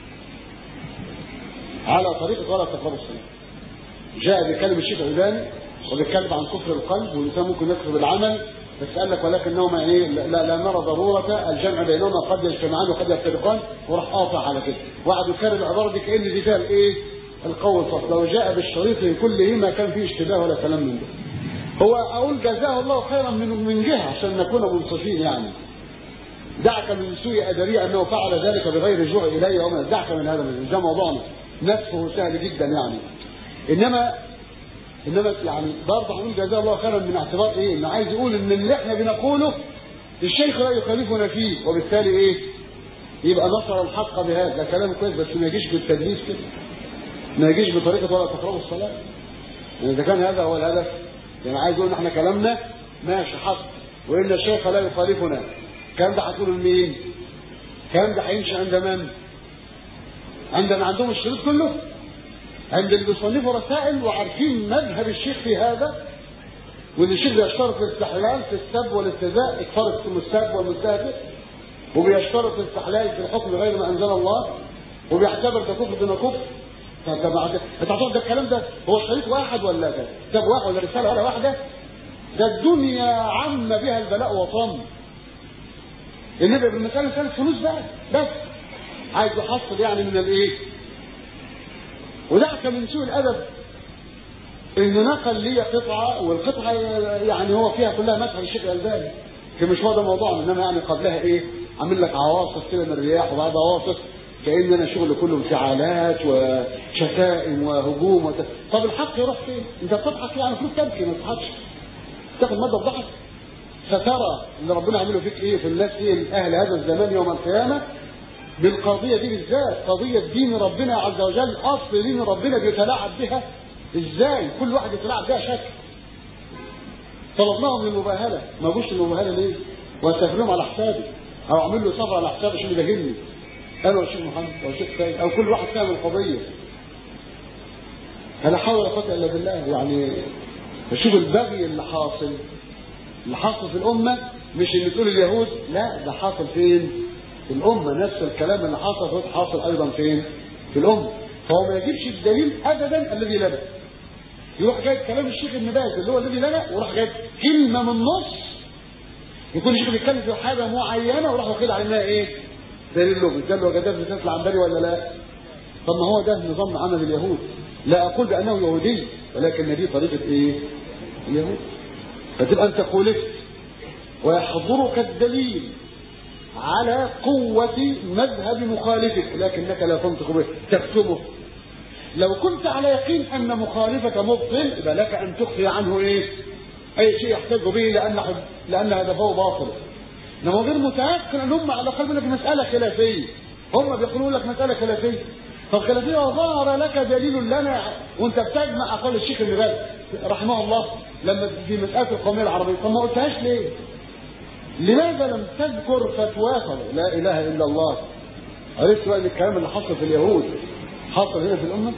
على طريقة ولا تقربوا الصلاة جاء بيكلم الشيخ الألباني وبيتكلم عن كفر القلب والإنسان ممكن يكفر بالعمل بس قال لك ولكنهما يعني لا, لا نرى ضرورة الجمع بينهما قد يجتمعان وقد يفترقان وراح قاطع على كده وقعد يكرر العبارة دي كأن دي فيها الإيه؟ القول فقط لو جاء بالشريط كله ما كان فيه اشتباه ولا كلام من ده هو اقول جزاه الله خيرا من من جهه عشان نكون منصفين يعني دعك من سوء ادري انه فعل ذلك بغير رجوع الي وما دعك من هذا من ده موضوعنا نفسه سهل جدا يعني انما انما يعني برضه هنقول جزاه الله خيرا من اعتبار ايه؟ انه عايز يقول ان اللي احنا بنقوله الشيخ لا يخالفنا فيه وبالتالي ايه؟ يبقى نصر الحق بهذا ده كلام كويس بس ما يجيش بالتدليس كده ما يجيش بطريقه ولا تقربوا الصلاه يعني اذا كان هذا هو الهدف يعني عايز يقول ان احنا كلامنا ماشي حق وان الشيخ لا يخالفنا الكلام ده هتقوله لمين؟ الكلام ده هيمشي عند من؟ عندنا عندهم الشريط كله عند اللي بيصنفوا رسائل وعارفين مذهب الشيخ في هذا وان الشيخ بيشترط في الاستحلال في السب والاستهزاء اكثار السب والمستهزئ وبيشترط في الاستحلال في الحكم غير ما انزل الله وبيعتبر ده كفر دون كفر انت هتعتبر ده الكلام ده هو شريط واحد ولا ده كتاب واحد ولا رساله ولا واحده ده الدنيا عم بها البلاء وطم النبي بالمسألة كانت فلوس بقى بس عايز يحصل يعني من الايه ودعك من سوء الادب ان نقل لي قطعه والقطعه يعني هو فيها كلها مدح الشيخ الالباني في مش هو ده موضوعنا انما يعني قبلها ايه عامل لك عواصف كده من الرياح وبعد عواصف كان انا شغل كله انفعالات وشتائم وهجوم وت... طب الحق يروح فين؟ انت بتضحك يعني المفروض تبكي ما تضحكش تاخد ماده ضحك سترى ان ربنا عمله فيك ايه في الناس ايه اهل هذا الزمان يوم القيامه بالقضيه دي بالذات قضيه دين ربنا عز وجل اصل دين ربنا بيتلاعب بها ازاي كل واحد يتلاعب بها شكل طلبناهم للمباهله ما جوش المباهله ليه واستغفرهم على حسابي او اعمل له صبر على حسابي عشان يدهني قالوا يا شيخ محمد او شيخ سيد او كل واحد فاهم القضيه فلا حول ولا قوه الا بالله يعني شوف البغي اللي حاصل اللي حاصل في الامه مش اللي تقول اليهود لا ده حاصل فين في الامه نفس الكلام اللي حاصل حاصل ايضا فين في الامه فهو ما يجيبش الدليل ابدا الذي لبى يروح جايب كلام الشيخ ابن باز اللي هو الذي لبى وراح جايب كلمه من النص يكون الشيخ بيتكلم في حاجه معينه وراح واخد على انها ايه دليل له بيتكلم وجدات بتاعت العنبري ولا لا طب ما هو ده نظام عمل اليهود لا اقول بانه يهودي ولكن دي طريقه ايه اليهود فتبقى انت خولفت ويحضرك الدليل على قوة مذهب مخالفك لكنك لا تنطق به تكتمه لو كنت على يقين أن مخالفك مبطل يبقى لك أن تخفي عنه إيه؟ أي شيء يحتج به لأن لأن هدفه باطل إنما غير متيقن أن هم على الأقل لك مسألة خلافية هم بيقولون لك مسألة خلافية طب خلافية ظهر لك دليل لنا وأنت بتجمع أقوال الشيخ ابن باز رحمه الله لما في مسألة القومية العربية طب ما قلتهاش ليه؟ لماذا لم تذكر فتواهم لا اله الا الله عرفت بقى ان الكلام اللي حصل في اليهود حصل هنا في الامه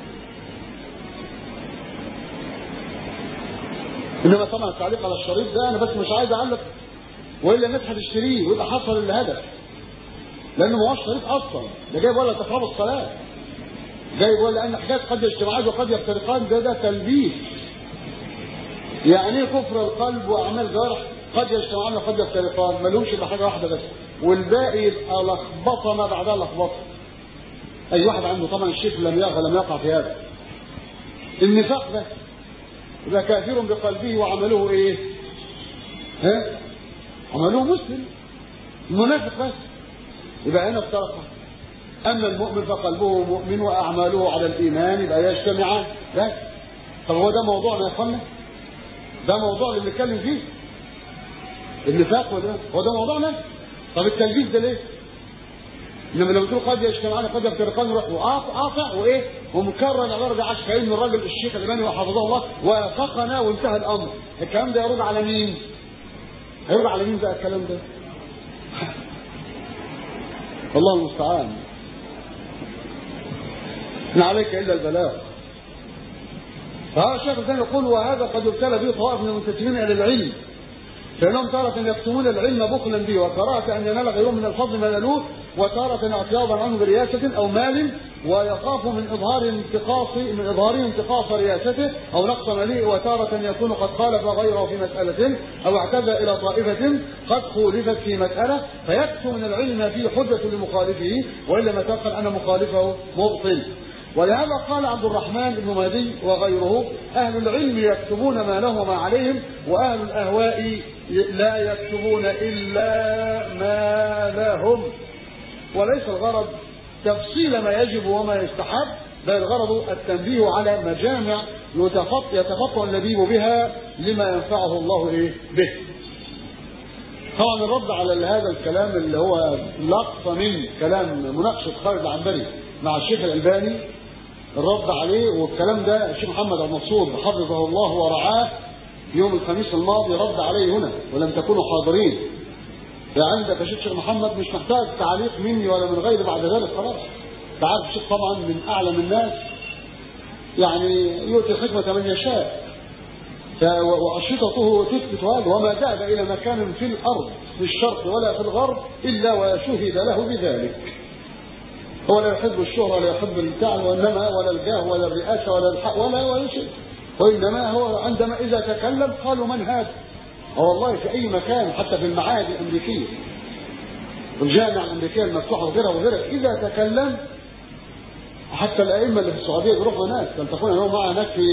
انما طبعا التعليق على الشريط ده انا بس مش عايز اعلق والا الناس هتشتريه ويبقى حصل الهدف لانه ما هوش شريط اصلا ده جايب ولا تقربوا الصلاه جايب ولا ان حاجات قد يجتمعان وقد يفترقان ده ده تلبيس يعني ايه كفر القلب واعمال جارح قد يجتمعان وقد يفترقان ما لهمش الا حاجه واحده بس والباقي يبقى لخبطه ما بعدها لخبطه اي واحد عنده طبعا الشيخ لم يقع لم يقع في هذا النفاق بس يبقى كافر بقلبه وعمله ايه ها عمله مسلم المنافق بس يبقى هنا افترق اما المؤمن فقلبه مؤمن واعماله على الايمان يبقى يجتمعان بس طب هو ده موضوعنا يا اخوانا ده موضوع اللي بنتكلم فيه النفاق وده هو ده موضوعنا طب التلبيس ده ليه انما لو تقول قد يجتمعان قد يفترقان يروح قاطع وايه ومكرر العباره دي عشان كأن الراجل الشيخ الالماني وحفظه الله وافقنا وانتهى الامر الكلام ده يرد على مين؟ هيرد على مين بقى الكلام ده؟ الله المستعان ان عليك الا البلاغ فهذا الشيخ الثاني يقول وهذا قد ابتلى به طوائف من المنتسبين الى العلم فإنهم تارة يكتمون العلم بخلا به وكراهة أن ينال غيرهم من الفضل ما ينالوه وتارة اعتياضا عنه برياسة أو مال ويخاف من إظهار انتقاص من إظهاره انتقاص رياسته أو نقص ماله وتارة يكون قد خالف غيره في مسألة أو اعتدى إلى طائفة قد خولفت في مسألة فيكتم من العلم فيه حجة لمخالفه وإلا ما تقل أن مخالفه مبطل ولهذا قال عبد الرحمن بن مهدي وغيره أهل العلم يكتبون ما لهم وما عليهم وأهل الأهواء لا يكتبون إلا ما لهم وليس الغرض تفصيل ما يجب وما يستحب بل الغرض التنبيه على مجامع يتفطن اللبيب بها لما ينفعه الله إيه به طبعا الرد على هذا الكلام اللي هو لقطة من كلام مناقشة خالد العنبري مع الشيخ الألباني الرد عليه والكلام ده الشيخ محمد المنصور حفظه الله ورعاه يوم الخميس الماضي رد عليه هنا ولم تكونوا حاضرين عندك يا شيخ محمد مش محتاج تعليق مني ولا من غيري بعد ذلك خلاص انت عارف الشيخ طبعا من اعلم الناس يعني يؤتي الحكمة من يشاء وأشرطته تثبت هذا وما ذهب إلى مكان في الأرض في الشرق ولا في الغرب إلا وشهد له بذلك هو لا يحب الشهرة ولا يحب البتاع وإنما ولا الجاه ولا الرئاسة ولا الحق ولا ولا شيء وإنما هو عندما إذا تكلم قالوا من هذا والله في أي مكان حتى في المعاهد الأمريكية والجامعة الأمريكية المفتوحة وغيرها وغيرها إذا تكلم حتى الأئمة اللي في السعودية بيروحوا هناك كان تكون هو معه هناك في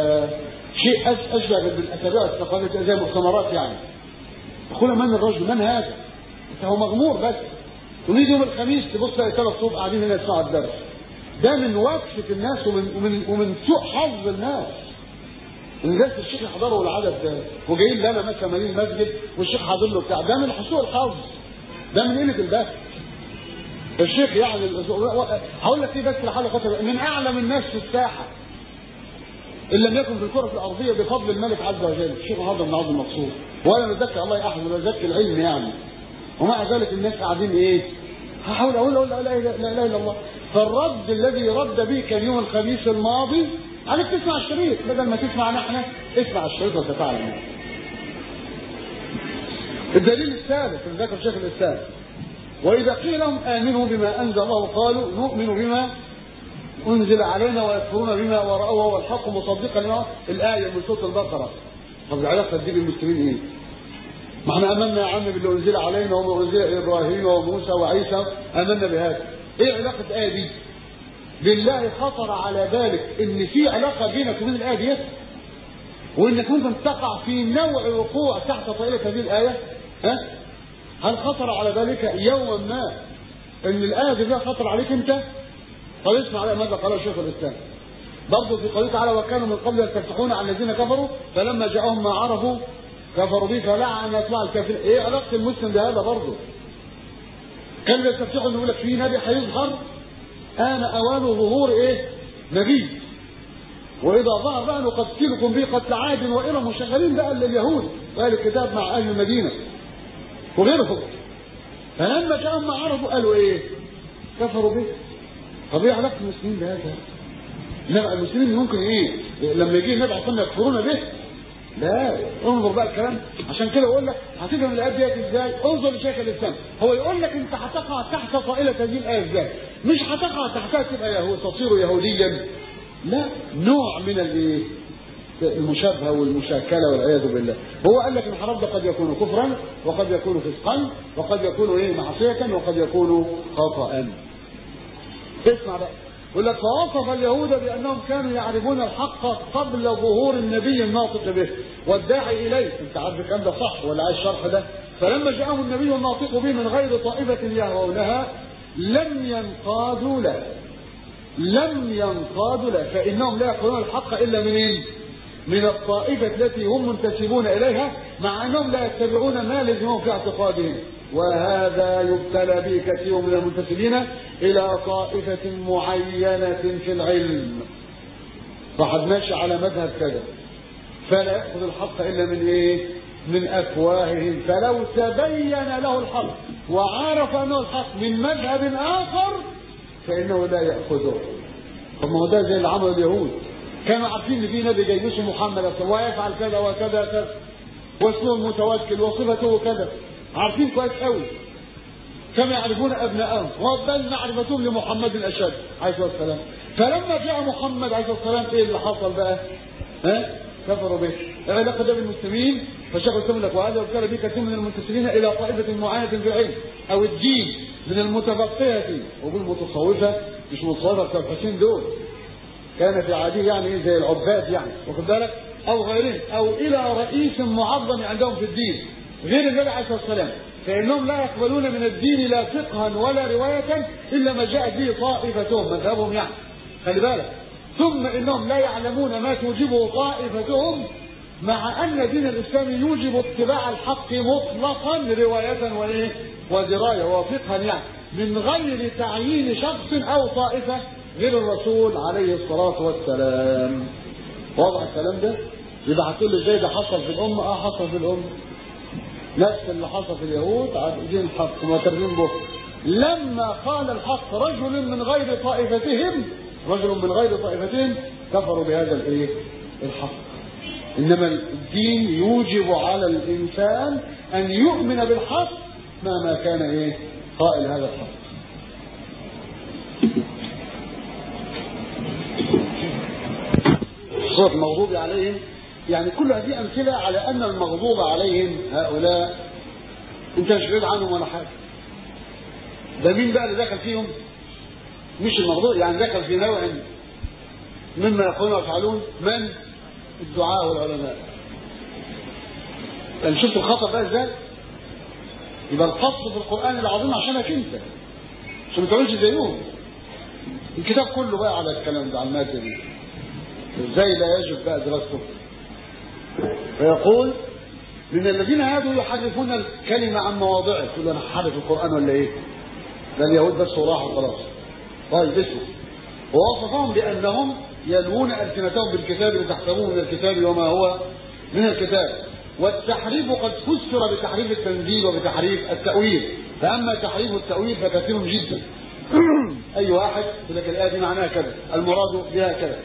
شيء أشبه بالأسابيع الثقافية زي مؤتمرات يعني يقول من الرجل من هذا؟ أنت هو مغمور بس ونيجي يوم الخميس تبص تلاقي ثلاث صوب قاعدين هنا يسمعوا الدرس ده من وقفة الناس ومن ومن ومن سوء حظ الناس ان جلسة الشيخ يحضروا العدد ده وجايين لنا مثلا مالين مسجد والشيخ حاضر له بتاع ده من سوء الحظ ده من قلة البخت الشيخ يعني هقول لك ايه بس لحاله من اعلم الناس في الساحه ان لم يكن في الكره الارضيه بفضل الملك عز وجل الشيخ محمد بن عبد المقصود ولا نزكي الله يحفظ ولا نزكي العلم يعني ومع ذلك الناس قاعدين ايه هحاول اقول اقول لا اله الا الله فالرد الذي رد به كان يوم الخميس الماضي عليك تسمع الشريط بدل ما تسمع نحن اسمع الشريط وتتعلم الدليل الثالث اللي ذكر شيخ الاسلام واذا قيل لهم امنوا بما انزل الله قالوا نؤمن بما انزل علينا ويكفرون بما وراءه وهو الحق مصدقا لما الايه من سوره البقره طب العلاقه دي بالمسلمين ايه؟ ما احنا امنا يا عم باللي انزل علينا وما انزل ابراهيم وموسى وعيسى امنا بهذا ايه علاقه الايه دي؟ بالله خطر على بالك ان في علاقه بينك وبين الايه دي وانك ممكن تقع في نوع وقوع تحت طائله هذه الايه ها؟ هل خطر على بالك يوما ما ان الايه دي فيها خطر عليك انت؟ طب اسمع على ماذا قال شيخ الاسلام برضه في قوله تعالى وكانوا من قبل يستفتحون على الذين كفروا فلما جاءهم ما عرفوا كفروا به فلعن يطلع الكافرين ايه علاقه المسلم بهذا برضه كان يستفتحوا يقول لك في نبي هيظهر آن أوان ظهور إيه؟ نبي وإذا ظهر بقى نقتلكم به قتل عاد وإرم مشغلين بقى لليهود وأهل الكتاب مع أهل المدينة وغيرهم فلما جاءهم ما عرفوا قالوا إيه؟ كفروا به طب إيه علاقة المسلمين بهذا؟ لا المسلمين ممكن إيه؟ لما يجي النبي عشان يكفرون به لا انظر بقى الكلام عشان كده اقول لك هتفهم الايات ديت ازاي انظر لشيخ الاسلام هو يقول لك انت هتقع تحت طائله هذه الايه ازاي مش هتقع تحتها تبقى يهود تصير يهوديا لا نوع من الايه المشابهه والمشاكله والعياذ بالله هو قال لك الحرام ده قد يكون كفرا وقد يكون فسقا وقد يكون ايه معصيه وقد يكون خطا اسمع بقى يقول لك فوصف اليهود بانهم كانوا يعرفون الحق قبل ظهور النبي الناطق به والداعي اليه انت عارف الكلام ده صح ولا عايز الشرح ده فلما جاءهم النبي الناطق به من غير طائفه يهوونها لم ينقادوا له لم ينقادوا له فانهم لا يقولون الحق الا منين؟ من الطائفة التي هم منتسبون إليها مع أنهم لا يتبعون ما لزمهم في اعتقادهم وهذا يبتلى به كثير من المنتسبين إلى طائفة معينة في العلم فقد ماشي على مذهب كذا فلا يأخذ الحق إلا من إيه؟ من أفواههم فلو تبين له الحق وعرف أنه الحق من مذهب آخر فإنه لا يأخذه طب ما هو ده زي اللي عمل اليهود كانوا عارفين ان في نبي جاي اسمه محمد ويفعل كذا وكذا كذا واسمه المتوكل وصفته كذا عارفين كويس قوي كما يعرفون ابنائهم وبل معرفتهم لمحمد الاشد عليه الصلاه والسلام فلما جاء محمد عليه الصلاه والسلام ايه اللي حصل بقى؟ ها؟ كفروا به العلاقه ده بالمسلمين فشيخ الاسلام لك وهذا ابتلى به كثير من المنتسبين الى طائفه معينه في العلم او الدين من المتفقهه وبالمتصوفه مش متصوفة بتوع الحسين دول كان في عاديه يعني زي العباد يعني واخد بالك او غيرهم او الى رئيس معظم عندهم في الدين غير النبي عليه الصلاه والسلام فانهم لا يقبلون من الدين لا فقها ولا روايه الا ما جاءت به طائفتهم مذهبهم يعني خلي بالك ثم انهم لا يعلمون ما توجبه طائفتهم مع ان دين الاسلام يوجب اتباع الحق مطلقا روايه وايه ودرايه وفقها يعني من غير تعيين شخص او طائفه غير الرسول عليه الصلاه والسلام واضح الكلام ده يبقى هتقول لي ازاي ده حصل في الامه اه حصل في الامه نفس اللي حصل في اليهود عايزين الحق معترفين به لما قال الحق رجل من غير طائفتهم رجل من غير طائفتهم كفروا بهذا الايه الحق انما الدين يوجب على الانسان ان يؤمن بالحق مهما كان ايه قائل هذا الحق صوت المغضوب عليهم يعني كل هذه امثله على ان المغضوب عليهم هؤلاء انت مش بعيد عنهم ولا حاجه ده مين بقى اللي دخل فيهم مش المغضوب يعني دخل في نوع مما يقولون ويفعلون من الدعاء والعلماء يعني شفت الخطر بقى ازاي يبقى القصد في القران العظيم عشانك انت عشان ما تعملش زيهم الكتاب كله بقى على الكلام ده على الماده دي ازاي لا يجب بقى دراسته فيقول من الذين هادوا يحرفون الكلمة عن مواضعه يقول انا حرف القرآن ولا ايه ده اليهود بس وراحوا خلاص طيب اسمع ووصفهم بأنهم يلوون ألسنتهم بالكتاب لتحسبوه من الكتاب وما هو من الكتاب والتحريف قد فسر بتحريف التنزيل وبتحريف التأويل فأما تحريف التأويل فكثير جدا أي واحد يقول لك الآية دي معناها كذا المراد بها كذا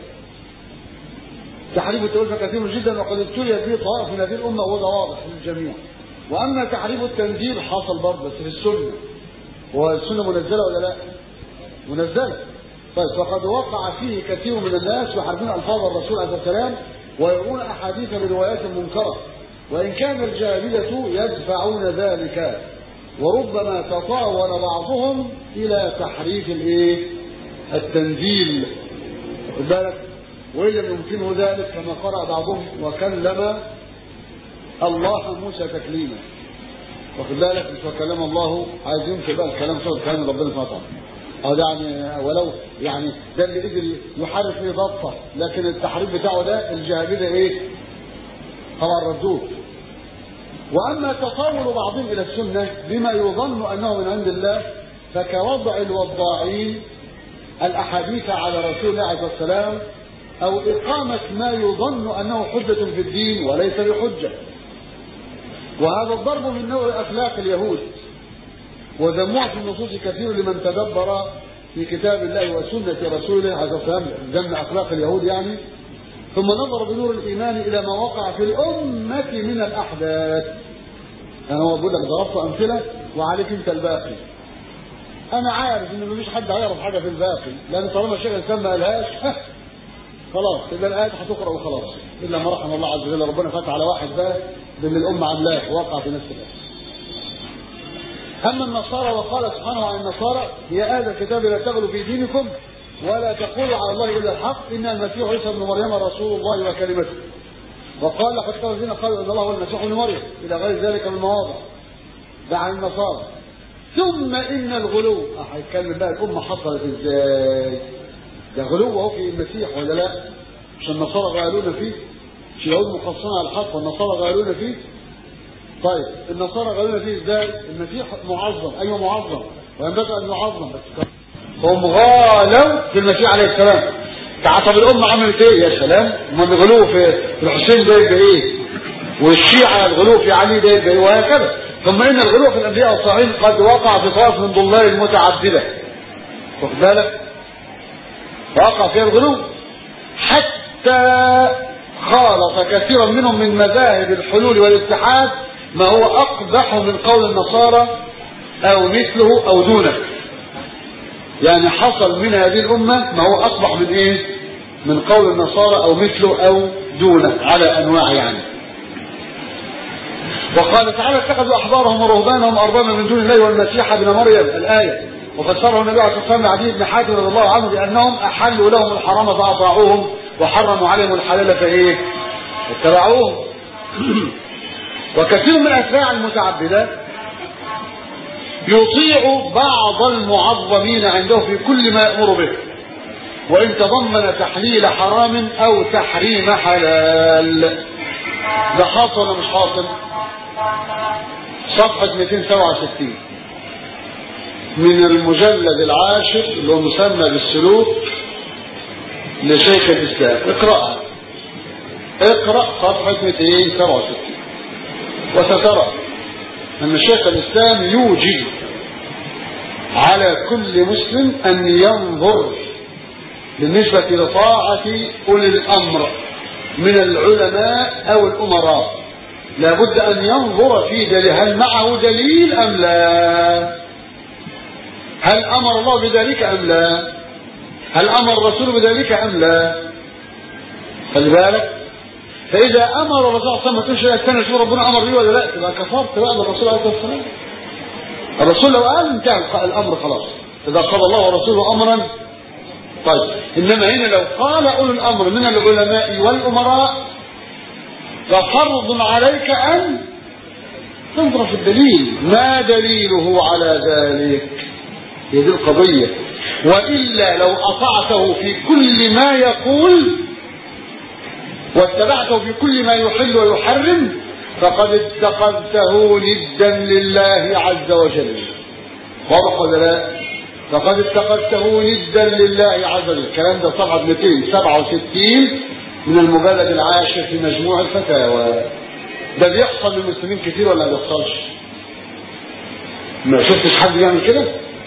تحريف التأويل فكثير جدا وقد ابتلي به طائف من هذه الأمة وهذا واضح للجميع وأما تحريف التنزيل حصل برضه بس في السنة والسنة منزلة ولا لا؟ منزلة طيب فقد وقع فيه كثير من الناس يحرفون ألفاظ الرسول عليه السلام ويرون أحاديث بروايات منكرة وإن كان الجاهلية يدفعون ذلك وربما تطاول بعضهم إلى تحريف الإيه؟ التنزيل خد بالك وإن لم يمكنه ذلك كما قرأ بعضهم وكلم الله موسى تكليما واخد بالك مش وكلم الله عايز يمشي بقى الكلام صوت كلام ربنا سبحانه وتعالى اه ده يعني ولو يعني ده اللي قدر يحرف فيه ضبطه لكن التحريف بتاعه ده الجاهليه ايه؟ طبعا ردود واما تطاول بعضهم الى السنه بما يظن انه من عند الله فكوضع الوضاعين الاحاديث على رسول الله عليه السلام او اقامه ما يظن انه حجه في الدين وليس بحجه وهذا الضرب من نوع اخلاق اليهود وذموها في النصوص كثير لمن تدبر في كتاب الله وسنة رسوله عليه السلام ذم أخلاق اليهود يعني ثم نظر بنور الإيمان إلى ما وقع في الأمة من الأحداث أنا هو بقول لك ضربت أمثلة وعليك أنت الباقي أنا عارف إن مفيش حد هيعرف حاجة في الباقي لأن طالما الشيخ الإسلام ما قالهاش خلاص يبقى الآيات هتقرأ وخلاص إلا ما رحم الله عز وجل ربنا فتح على واحد بقى بأن الأمة عاملاه وقع في نفس الوقت أما النصارى وقال سبحانه عن النصارى يا أهل الكتاب لا تغلوا في دينكم ولا تقولوا على الله إلا الحق إن المسيح عيسى ابن مريم رسول الله وكلمته وقال لقد كفر الذين قالوا إن الله هو المسيح ابن مريم إلى غير ذلك من المواضع ده عن النصارى ثم إن الغلو هيتكلم بقى الأمة حصلت إزاي ده غلو أهو في المسيح ولا لا مش النصارى غالون فيه مش اليهود مخصصين على الحق والنصارى غالون فيه طيب النصارى غالون فيه ازاي المسيح معظم ايوه معظم وينبغي ان يعظم بس هم غالوا في المسيح عليه السلام تعصب الامه عملت ايه يا سلام هم بيغلوا في الحسين ده يبقى ايه والشيعه الغلو في علي ده يبقى ايه وهكذا ثم ان الغلو في الانبياء الصالحين قد وقع في طرف من ضلال المتعدده واخد بالك وقع فيها الغلو حتى خالط كثيرا منهم من مذاهب الحلول والاتحاد ما هو أقبح من قول النصارى أو مثله أو دونه يعني حصل من هذه الأمة ما هو أقبح من إيه من قول النصارى أو مثله أو دونه على أنواع يعني وقال تعالى اتخذوا أحبارهم ورهبانهم أربابا من دون الله والمسيح ابن مريم الآية وفسره النبي عليه الصلاه والسلام لعدي بن حاتم رضي الله عنه بانهم احلوا لهم الحرام فاطاعوهم وحرموا عليهم الحلال فايه؟ اتبعوهم وكثير من اتباع المتعبدات يطيع بعض المعظمين عنده في كل ما يامر به وان تضمن تحليل حرام او تحريم حلال ده حاصل ولا مش حاصل صفحه 267 من المجلد العاشر اللي هو مسمى بالسلوك لشيخ الإسلام اقرأها اقرأ صفحة 267 وسترى أن شيخ الإسلام يوجب على كل مسلم أن ينظر بالنسبة لطاعة أولي الأمر من العلماء أو الأمراء لابد أن ينظر في دليل هل معه دليل أم لا هل أمر الله بذلك أم لا هل أمر الرسول بذلك أم لا خلي بالك فإذا أمر الرسول صلى الله عليه وسلم تمشي الثاني شو ربنا أمر بيه ولا لا تبقى كفرت بقى بالرسول عليه الصلاة والسلام الرسول لو قال انتهى الأمر خلاص إذا قال الله ورسوله أمرا طيب إنما هنا لو قال أولو الأمر من العلماء والأمراء ففرض عليك أن تنظر في الدليل ما دليله على ذلك هي دي القضية وإلا لو أطعته في كل ما يقول واتبعته في كل ما يحل ويحرم فقد اتخذته ندا لله عز وجل واضح ولا لا فقد اتخذته ندا لله عز وجل الكلام ده صفحة 267 من المجلد العاشر في مجموع الفتاوى ده بيحصل للمسلمين كتير ولا ما بيحصلش ما شفتش حد بيعمل كده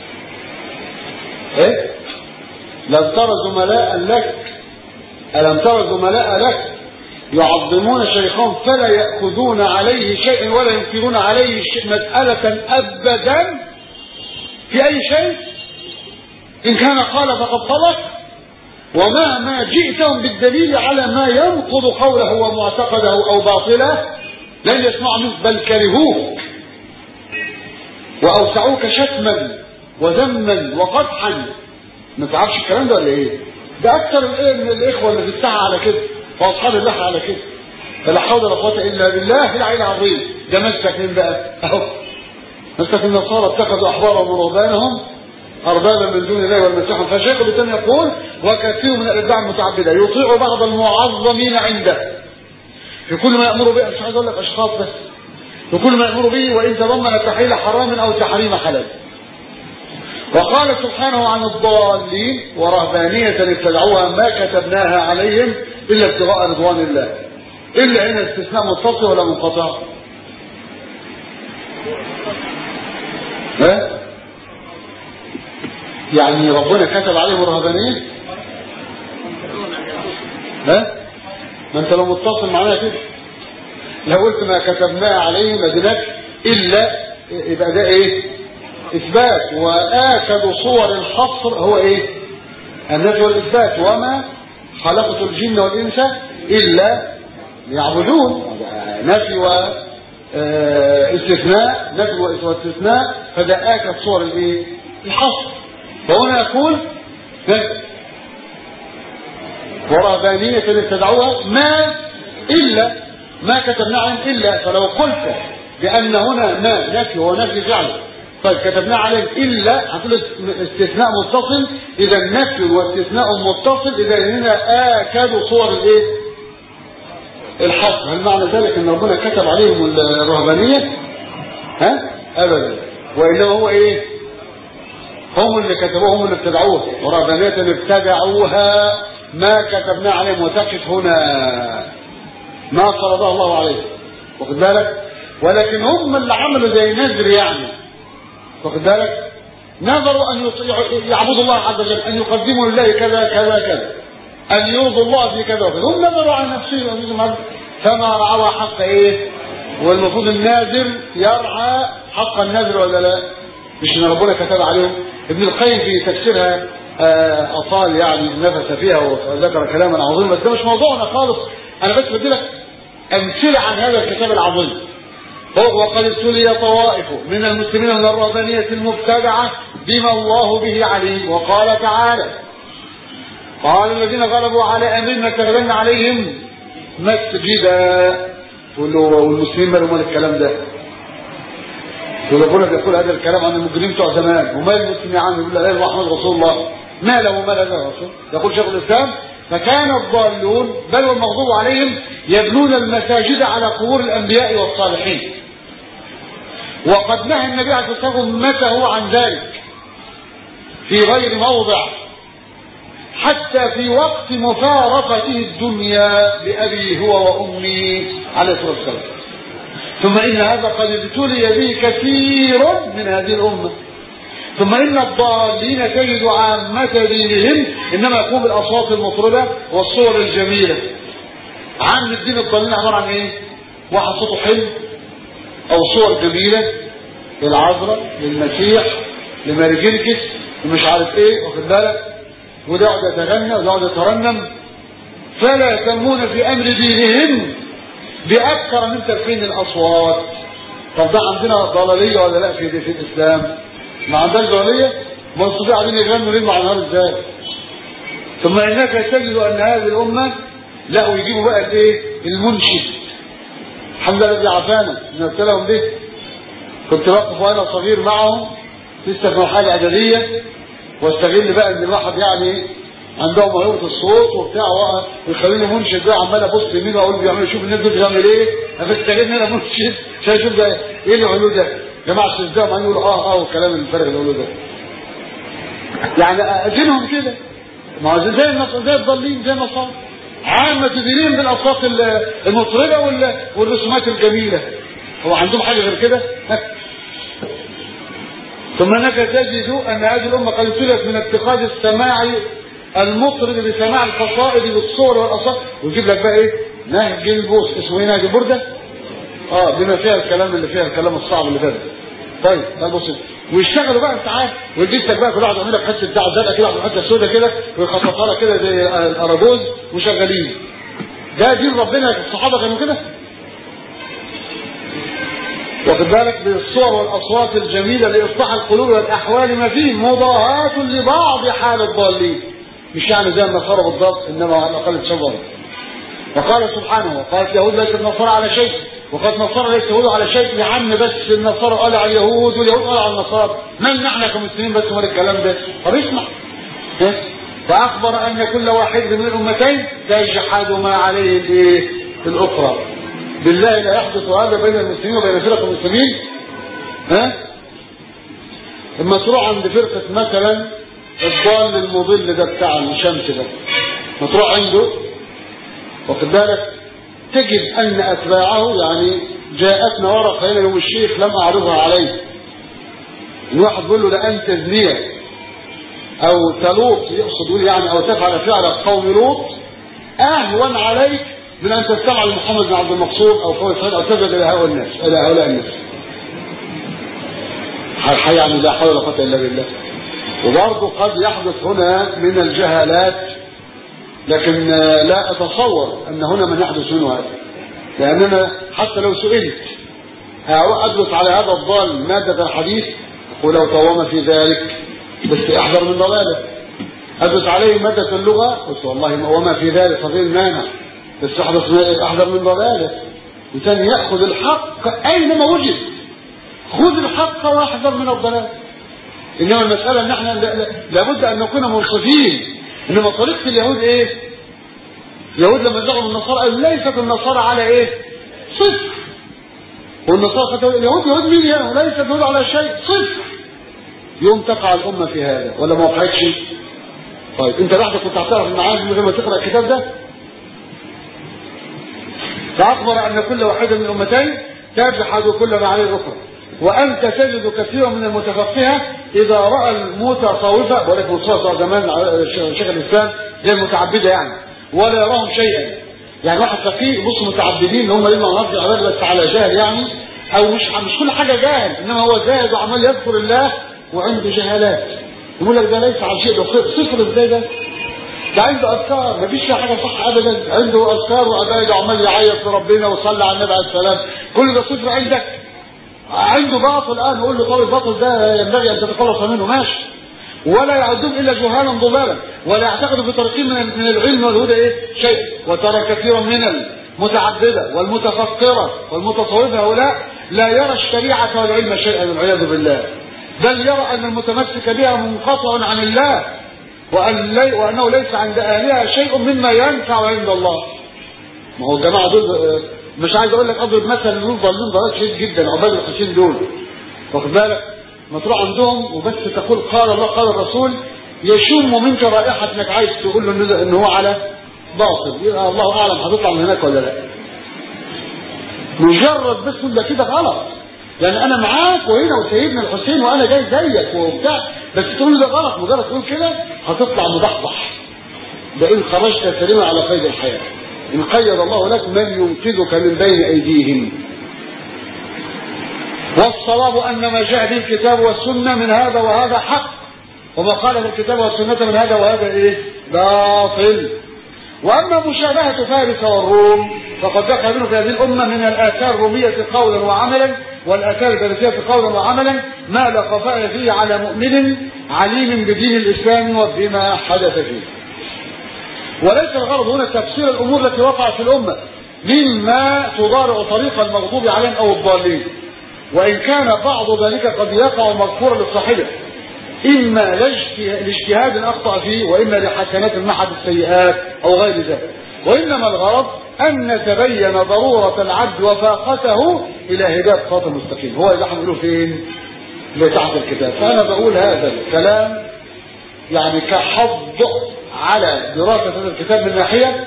ايه لم ترى زملاء لك ألم ترى زملاء لك يعظمون شيخهم فلا يأخذون عليه شيئا ولا ينكرون عليه شيء مسألة أبدا في أي شيء إن كان قال فقد صدق ومهما جئتهم بالدليل على ما ينقض قوله ومعتقده أو باطله لن يسمعوا منك بل كرهوك وأوسعوك شتما وذما وقدحا ما تعرفش الكلام ده ولا ايه ده اكثر الايه من الاخوه اللي في الساعه على كده واصحاب الله على كده فلا حول ولا قوه الا بالله العلي العظيم ده مسك من بقى اهو مسك النصارى اتخذوا احبارهم ورهبانهم اربابا من دون الله والمسيح فشيخ الاسلام يقول وكثير من الاتباع المتعبده يطيع بعض المعظمين عنده في كل ما يامر به مش عايز اقول لك اشخاص بس في كل ما يامر به وان تضمن تحليل حرام او تحريم حلال وقال سبحانه عن الضالين ورهبانية ابتدعوها ما كتبناها عليهم إلا ابتغاء رضوان الله إلا هنا استثناء متصل ولا منقطع ها يعني ربنا كتب عليهم الرهبانية ها ما انت لو متصل معانا كده لو قلت ما كتبناه عليهم لديناك إلا يبقى ده ايه إثبات وآكد صور الحصر هو إيه النفي والإثبات وما خلقت الجن والإنس إلا ليعبدون نفي واستثناء نفي واستثناء فده آكد صور الإيه الحصر فهنا يقول ورهبانية ابتدعوها ما إلا ما كتبنا عنهم إلا فلو قلت بأن هنا ما نفي ونفي فعل طيب كتبنا عليه إلا هتقول استثناء متصل إذا النفي واستثناء متصل إذا هنا آكد صور الإيه؟ الحصر هل معنى ذلك أن ربنا كتب عليهم الرهبانية؟ ها؟ أبدا وإنما هو إيه؟ هم اللي كتبوه هم اللي ابتدعوه ورهبانية ابتدعوها ما كتبنا عليهم وتقف هنا ما فرضه الله عليهم واخد بالك؟ ولكن هم اللي عملوا زي نذر يعني واخد بالك نظروا ان يعبدوا الله عز وجل ان يقدموا لله كذا كذا كذا ان يرضوا الله في كذا وكذا هم نظروا عن نفسهم فما رعوا حق ايه والمفروض الناذر يرعى حق النذر ولا لا مش ان ربنا كتب عليهم ابن القيم في تفسيرها اطال يعني نفس فيها وذكر كلاما عظيما بس ده مش موضوعنا خالص انا بس بدي لك امثله عن هذا الكتاب العظيم وقد ابتلي طوائف من المسلمين من الرهبانية المبتدعة بما الله به عليم وقال تعالى قال الذين غلبوا على امرنا اتخذنا عليهم مسجدا تقول له والمسلمين مالهم مال الكلام ده يقول ربنا بيقول هذا الكلام عن المجرمين بتوع زمان ومال المسلم يا عم يقول لا اله محمد رسول الله ما له وما هذا الرسول يقول شيخ الاسلام فكان الضالون بل والمغضوب عليهم يبنون المساجد على قبور الانبياء والصالحين وقد نهى النبي عليه الصلاه والسلام امته عن ذلك في غير موضع حتى في وقت مفارقته الدنيا بأبي هو وأمي عليه الصلاة والسلام ثم إن هذا قد ابتلي به كثير من هذه الأمة ثم إن الضالين تجد عامة دينهم إنما يكون بالأصوات المطربة والصور الجميلة عام الدين الضالين عبارة عن إيه؟ واحد صوته حلو أو صور جميلة للعذراء للمسيح لمارجلكس ومش عارف إيه واخد بالك وده يقعد يتغنى وده يقعد يترنم فلا يهتمون في امر دينهم باكثر من تلقين الاصوات طب ده عندنا ضلاليه ولا لا في في الاسلام ما عندناش ضلاليه ما الصبح قاعدين يغنوا ليل مع نهار ازاي ثم انك تجد ان هذه الامه لا ويجيبوا بقى الايه المنشد الحمد لله الذي عافانا ان ابتلاهم به كنت بقف وانا صغير معهم لسه في مرحله اعداديه واستغل بقى ان الواحد يعني عندهم موهبه الصوت وبتاع ويخليني منشد بقى عمال ابص يمين واقول بيعملوا شوف الناس دول بتعمل ايه فاستغل ان انا منشد عشان اشوف ده ايه اللي بيعملوه ده جماعه الشدام عمالين يقولوا اه اه والكلام الفارغ اللي بيقولوه ده يعني اجينهم كده ما هو زي النص- زي الضالين زي النصارى عامة دينهم بالاصوات ال- المطربه وال- والرسومات الجميله هو عندهم حاجه غير كده ثم انك تجد ان هذه الامه قد ابتلت من اتخاذ السماع المطرب بسماع القصائد بالصور والاصوات ويجيب لك بقى ايه نهج البوس اسمه ايه نهج البرده اه بما فيها الكلام اللي فيها الكلام الصعب اللي فات طيب ده بص ويشتغلوا بقى ساعات ويجيب لك بقى كل واحد يعمل لك حته بتاع زرقاء كده حته سوداء كده ويخططها لك كده زي الاراجوز وشغالين ده دين ربنا الصحابه كانوا كده واخد بالك بالصور والاصوات الجميله لاصلاح القلوب والاحوال ما فيه مضاهاة لبعض حال الضالين مش يعني زي النصارى بالضبط انما على الاقل تشبه وقال سبحانه وقالت اليهود ليست النصارى على شيء وقد نصارى ليس اليهود على شيء يا عم بس النصارى قال على اليهود واليهود قال على النصارى من نحن كمسلمين بس من الكلام ده طب اسمع ها؟ فاخبر ان كل واحد من الامتين تجحد ما عليه الايه الاخرى بالله لا يحدث هذا بين المسلمين وبين فرق المسلمين ها لما تروح عند فرقة مثلا الضال المضل ده بتاع الشمس ده ما تروح عنده واخد بالك تجد ان اتباعه يعني جاءتنا ورقه هنا يوم الشيخ لم اعرضها عليه ان واحد بيقول له ده انت زنيه او تلوط يقصد يقول يعني او تفعل فعل قوم لوط اهون عليك من ان تستمع لمحمد بن عبد المقصود او فوز او تسجد الى هؤلاء الناس الى هؤلاء الناس حي يعني لا حول ولا قوه الا بالله وبرضه قد يحدث هنا من الجهالات لكن لا اتصور ان هنا من يحدث منه هذا لاننا حتى لو سئلت ادرس على هذا الضال ماده الحديث ولو طوم في ذلك بس احذر من ضلاله ادرس عليه ماده اللغه قلت والله وما في ذلك فضيل مانع بس احذر احذر من ضلاله انسان ياخذ الحق اينما وجد خذ الحق واحذر من الضلال انما المساله ان احنا لابد ان نكون منصفين انما طريقه اليهود ايه اليهود لما دعوا النصارى قالوا ليست النصارى على ايه صفر والنصارى قالوا اليهود يهود مين يعني وليست اليهود على شيء صفر يوم تقع الامه في هذا ولا ما وقعتش طيب انت لوحدك كنت هتعرف المعاني من غير ما تقرا الكتاب ده فاخبر ان كل واحده من الامتين تجحد كل معاني الاخرى وانت تجد كثيرا من المتفقهه اذا راى المتصوفه ولكن المتصوفه زمان شيخ الاسلام زي المتعبده يعني ولا يراهم شيئا يعني واحد فقيه بص متعبدين اللي هم لما نرجع عباده بس على جهل يعني او مش مش كل حاجه جاهل انما هو زاهد وعمال يذكر الله وعنده جهالات يقول لك ده ليس على شيء ده صفر ازاي ده ده عنده اذكار مفيش فيها حاجه صح ابدا عنده اذكار وعباده وعمال يعيط لربنا وصلى على النبي عليه السلام كل ده صفر عندك عنده باطل الان يقول له قول الباطل ده ينبغي ان تتخلص منه ماشي ولا يعدون الا جهالا ضلالا ولا يعتقد في طريقين من من العلم والهدى ايه شيء وترى كثيرا من المتعدده والمتفكره والمتصوفه هؤلاء لا يرى الشريعه والعلم شيئا والعياذ بالله بل يرى ان المتمسك بها منقطع عن الله وأن لي وانه ليس عند اهلها شيء مما ينفع عند الله ما هو الجماعه دول مش عايز اقول لك اضرب مثل دول ضالين ضلال شديد جدا عباد الحسين دول واخد بالك ما تروح عندهم وبس تقول قال الله قال الرسول يشم منك رائحه انك عايز تقول له إن- ان هو على باطل يبقى الله اعلم هتطلع من هناك ولا لا مجرد بس تقول ده كده غلط يعني انا معاك وهنا وسيدنا الحسين وانا جاي زيك وبتاع بس تقول لي ده غلط مجرد تقول كده هتطلع مضحضح ده ان خرجت سليما على قيد الحياه ان قيد الله لك من ينقذك من بين ايديهم والصواب ان ما جاء به الكتاب والسنه من هذا وهذا حق وما قال في الكتاب والسنه من هذا وهذا ايه باطل واما مشابهه فارس والروم فقد دخل منه في هذه الامه من الاثار الروميه قولا وعملا والاثار الفارسيه قولا وعملا ما لا خفاء فيه على مؤمن عليم بدين الاسلام وبما حدث فيه وليس الغرض هنا تفسير الامور التي وقعت في الامه مما تضارع طريق المغضوب عليهم او الضالين وان كان بعض ذلك قد يقع مغفورا لصاحبه اما لاجته- لاجتهاد اخطا فيه واما لحسنات محت السيئات او غير ذلك وانما الغرض ان نتبين ضروره العبد وفاقته الى هدايه صراط المستقيم هو اللي احنا بنقوله فين؟ اللي تحت الكتاب فانا بقول هذا الكلام يعني كحض على دراسة هذا الكتاب من ناحية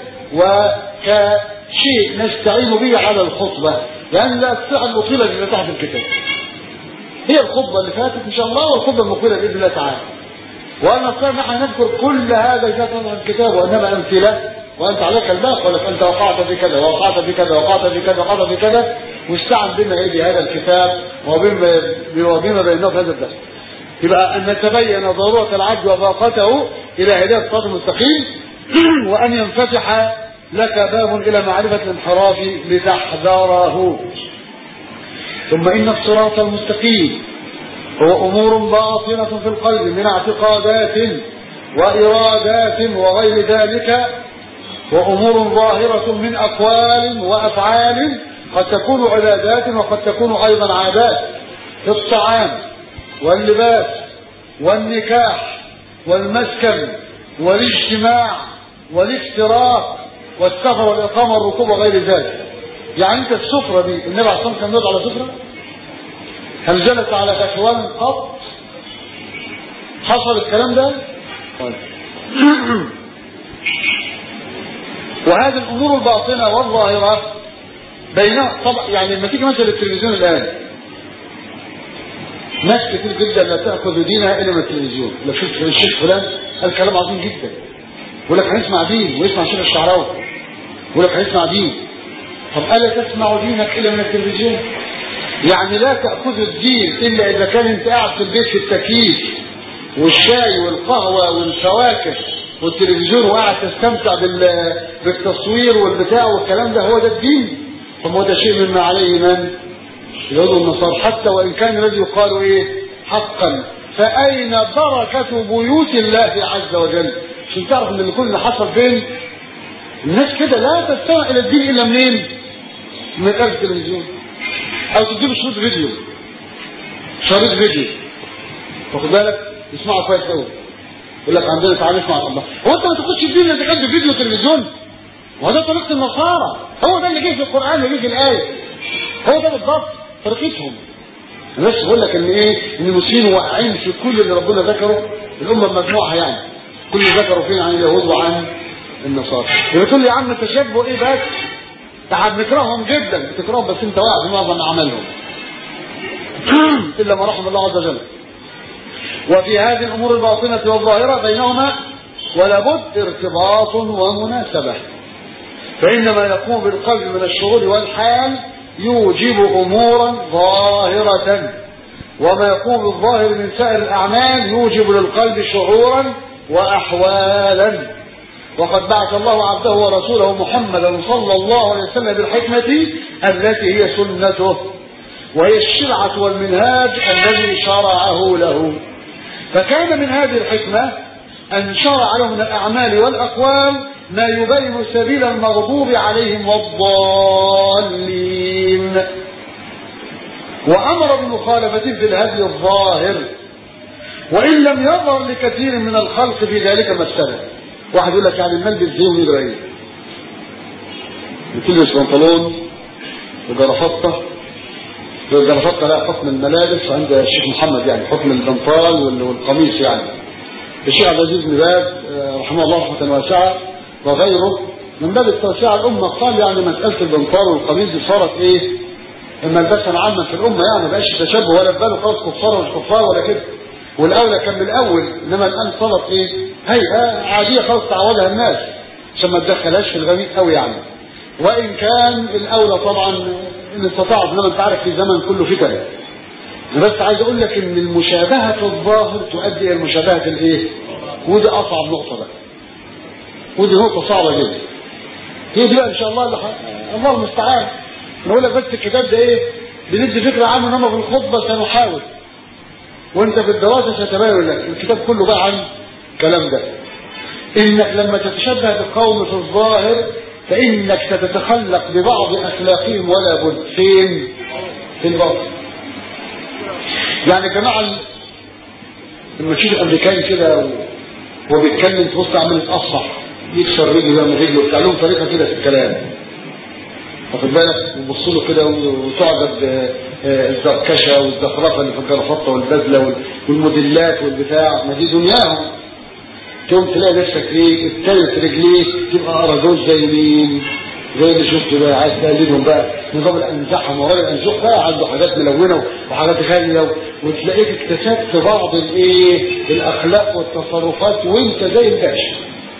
وكشيء نستعين به على الخطبة لأن لا أستطيع أن أطيل اللي تحت الكتاب هي الخطبة اللي فاتت إن شاء الله والخطبة المقبلة بإذن الله تعالى وأن نستطيع نحن نذكر كل هذا جاء في الكتاب وإنما أمثلة وأنت عليك الباقي ولك أنت وقعت في كذا وقعت في كذا وقعت في كذا وقعت في كذا واستعن بما يدي هذا الكتاب وبما وبما بينه في هذا الدرس يبقى أن نتبين ضرورة العبد وفاقته إلى هداية الصراط المستقيم وأن ينفتح لك باب إلى معرفة الانحراف لتحذره ثم إن الصراط المستقيم هو أمور باطنة في القلب من اعتقادات وإرادات وغير ذلك وأمور ظاهرة من أقوال وأفعال قد تكون عبادات وقد تكون أيضا عادات في الطعام واللباس والنكاح والمسكن والاجتماع والافتراق والسفر والإقامة والركوب وغير ذلك يعني أنت السفرة دي النبي عليه الصلاة والسلام كان يقعد على سفرة هل جلس على كشوان قط حصل الكلام ده طيب. وهذه الامور الباطنه والظاهره بينها طبعا يعني لما تيجي مثلا التلفزيون الان ناس كتير جدا لا تاخذ دينها الا من التلفزيون لو شفت الشيخ فلان قال كلام عظيم جدا يقول لك هنسمع دين ويسمع شيخ الشعراوي يقول لك هنسمع دين طب الا تسمع دينك الا من التلفزيون يعني لا تاخذ الدين الا اذا كان انت قاعد في البيت في التكييف والشاي والقهوه والفواكه والتلفزيون وقاعد تستمتع بال... بالتصوير والبتاع والكلام ده هو ده الدين طب هو ده شيء مما عليه من اليهود والنصارى حتى وان كان الذي يقال ايه حقا فاين بركه بيوت الله عز وجل عشان تعرف ان كل اللي حصل فين الناس كده لا تستمع الى الدين الا منين من خلف التلفزيون او تجيب شريط فيديو شريط فيديو واخد بالك اسمعوا كويس قوي يقول لك عندنا تعالى نسمع الله هو انت ما تاخدش الدين اذا كان فيديو تلفزيون وهو ده طريقه النصارى هو ده اللي جه في القران اللي جه في الايه هو ده بالضبط طريقتهم انا بس بقول لك ان ايه ان المسلمين واقعين في كل اللي ربنا ذكره الامه مجموعه يعني كل اللي ذكروا فيه عن اليهود وعن النصارى يبقى تقول لي يا عم التشبه ايه بس ده احنا بنكرههم جدا بتكرههم بس انت واقع في معظم اعمالهم الا ما رحم الله عز وجل وفي هذه الامور الباطنه والظاهره بينهما ولا بد ارتباط ومناسبه فانما يقوم بالقلب من الشعور والحال يوجب امورا ظاهره وما يقوم بالظاهر من سائر الاعمال يوجب للقلب شعورا واحوالا وقد بعث الله عبده ورسوله محمدا صلى الله عليه وسلم بالحكمه التي هي سنته وهي الشرعة والمنهاج الذي شرعه له فكان من هذه الحكمة أن شرع له من الأعمال والأقوال ما يبين سبيل المغضوب عليهم والضالين وأمر بمخالفة في الهدي الظاهر وإن لم يظهر لكثير من الخلق في ذلك مسألة واحد يقول لك يعني الملبس زي ويجرى ايه بتلبس بنطلون وجرافطه الجرافطه لها حكم الملابس عند الشيخ محمد يعني حكم البنطال والقميص يعني الشيخ عبد العزيز بن باز رحمه الله رحمه واسعه وغيره من باب التوسعه الامه قال يعني مساله البنطال والقميص دي صارت ايه ملبسا عاما في الامه يعني ما بقاش تشبه ولا في باله خالص كفار ومش كفار ولا كده والاولى كان بالاول انما الان صارت ايه هيئه عاديه خالص تعودها الناس عشان ما تدخلهاش في الغميق قوي يعني وان كان الاولى طبعا ان استطاعت انما انت عارف في زمن كله فتن انا بس عايز اقول لك ان المشابهه الظاهر تؤدي الى المشابهه الايه ودي اصعب نقطه بقى ودي نقطه صعبه جدا هي دي بقى ان شاء الله اللي ح... الله المستعان نقول لك بس الكتاب ده ايه بندي فكره عنه انما في الخطبه سنحاول وانت في الدراسه ستبين لك الكتاب كله بقى عن الكلام ده انك لما تتشبه بالقوم في الظاهر فانك ستتخلق ببعض اخلاقهم ولا بد فين في الباطن يعني يا جماعه لما تشوف الامريكان كده وهو بيتكلم تبص عامل اصبع يكسر رجله يعمل رجله بتاع لهم طريقه كده في الكلام واخد بالك وتبص له كده وتعجب الزركشه والزخرفه اللي في الجرافطه والبذله والموديلات والبتاع ما دي دنياهم تقوم تلاقي نفسك ايه التالت رجليه تبقى اراجوز زي مين زي اللي شفت بقى عايز تقلدهم بقى نظام الانزاح وراجل الانزوح بقى عنده حاجات ملونه وحاجات غاليه وتلاقيك اكتسبت بعض الايه الاخلاق والتصرفات وانت زي الباشا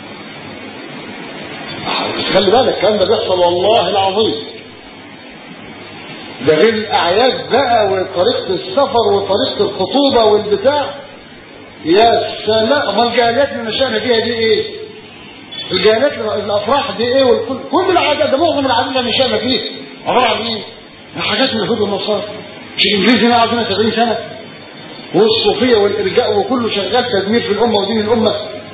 بس خلي بالك الكلام ده بيحصل والله العظيم ده غير الاعياد بقى وطريقه السفر وطريقه الخطوبه والبتاع يا سلام امال الجاهليات اللي نشأنا فيها دي ايه الجاهليات الافراح دي ايه والكل كل العادات ده معظم العادات اللي نشأنا فيه عباره عن ايه حاجات من اليهود والنصارى مش الانجليز هنا قعدنا 70 سنه والصوفيه والارجاء وكله شغال تدمير في الامه ودين الامه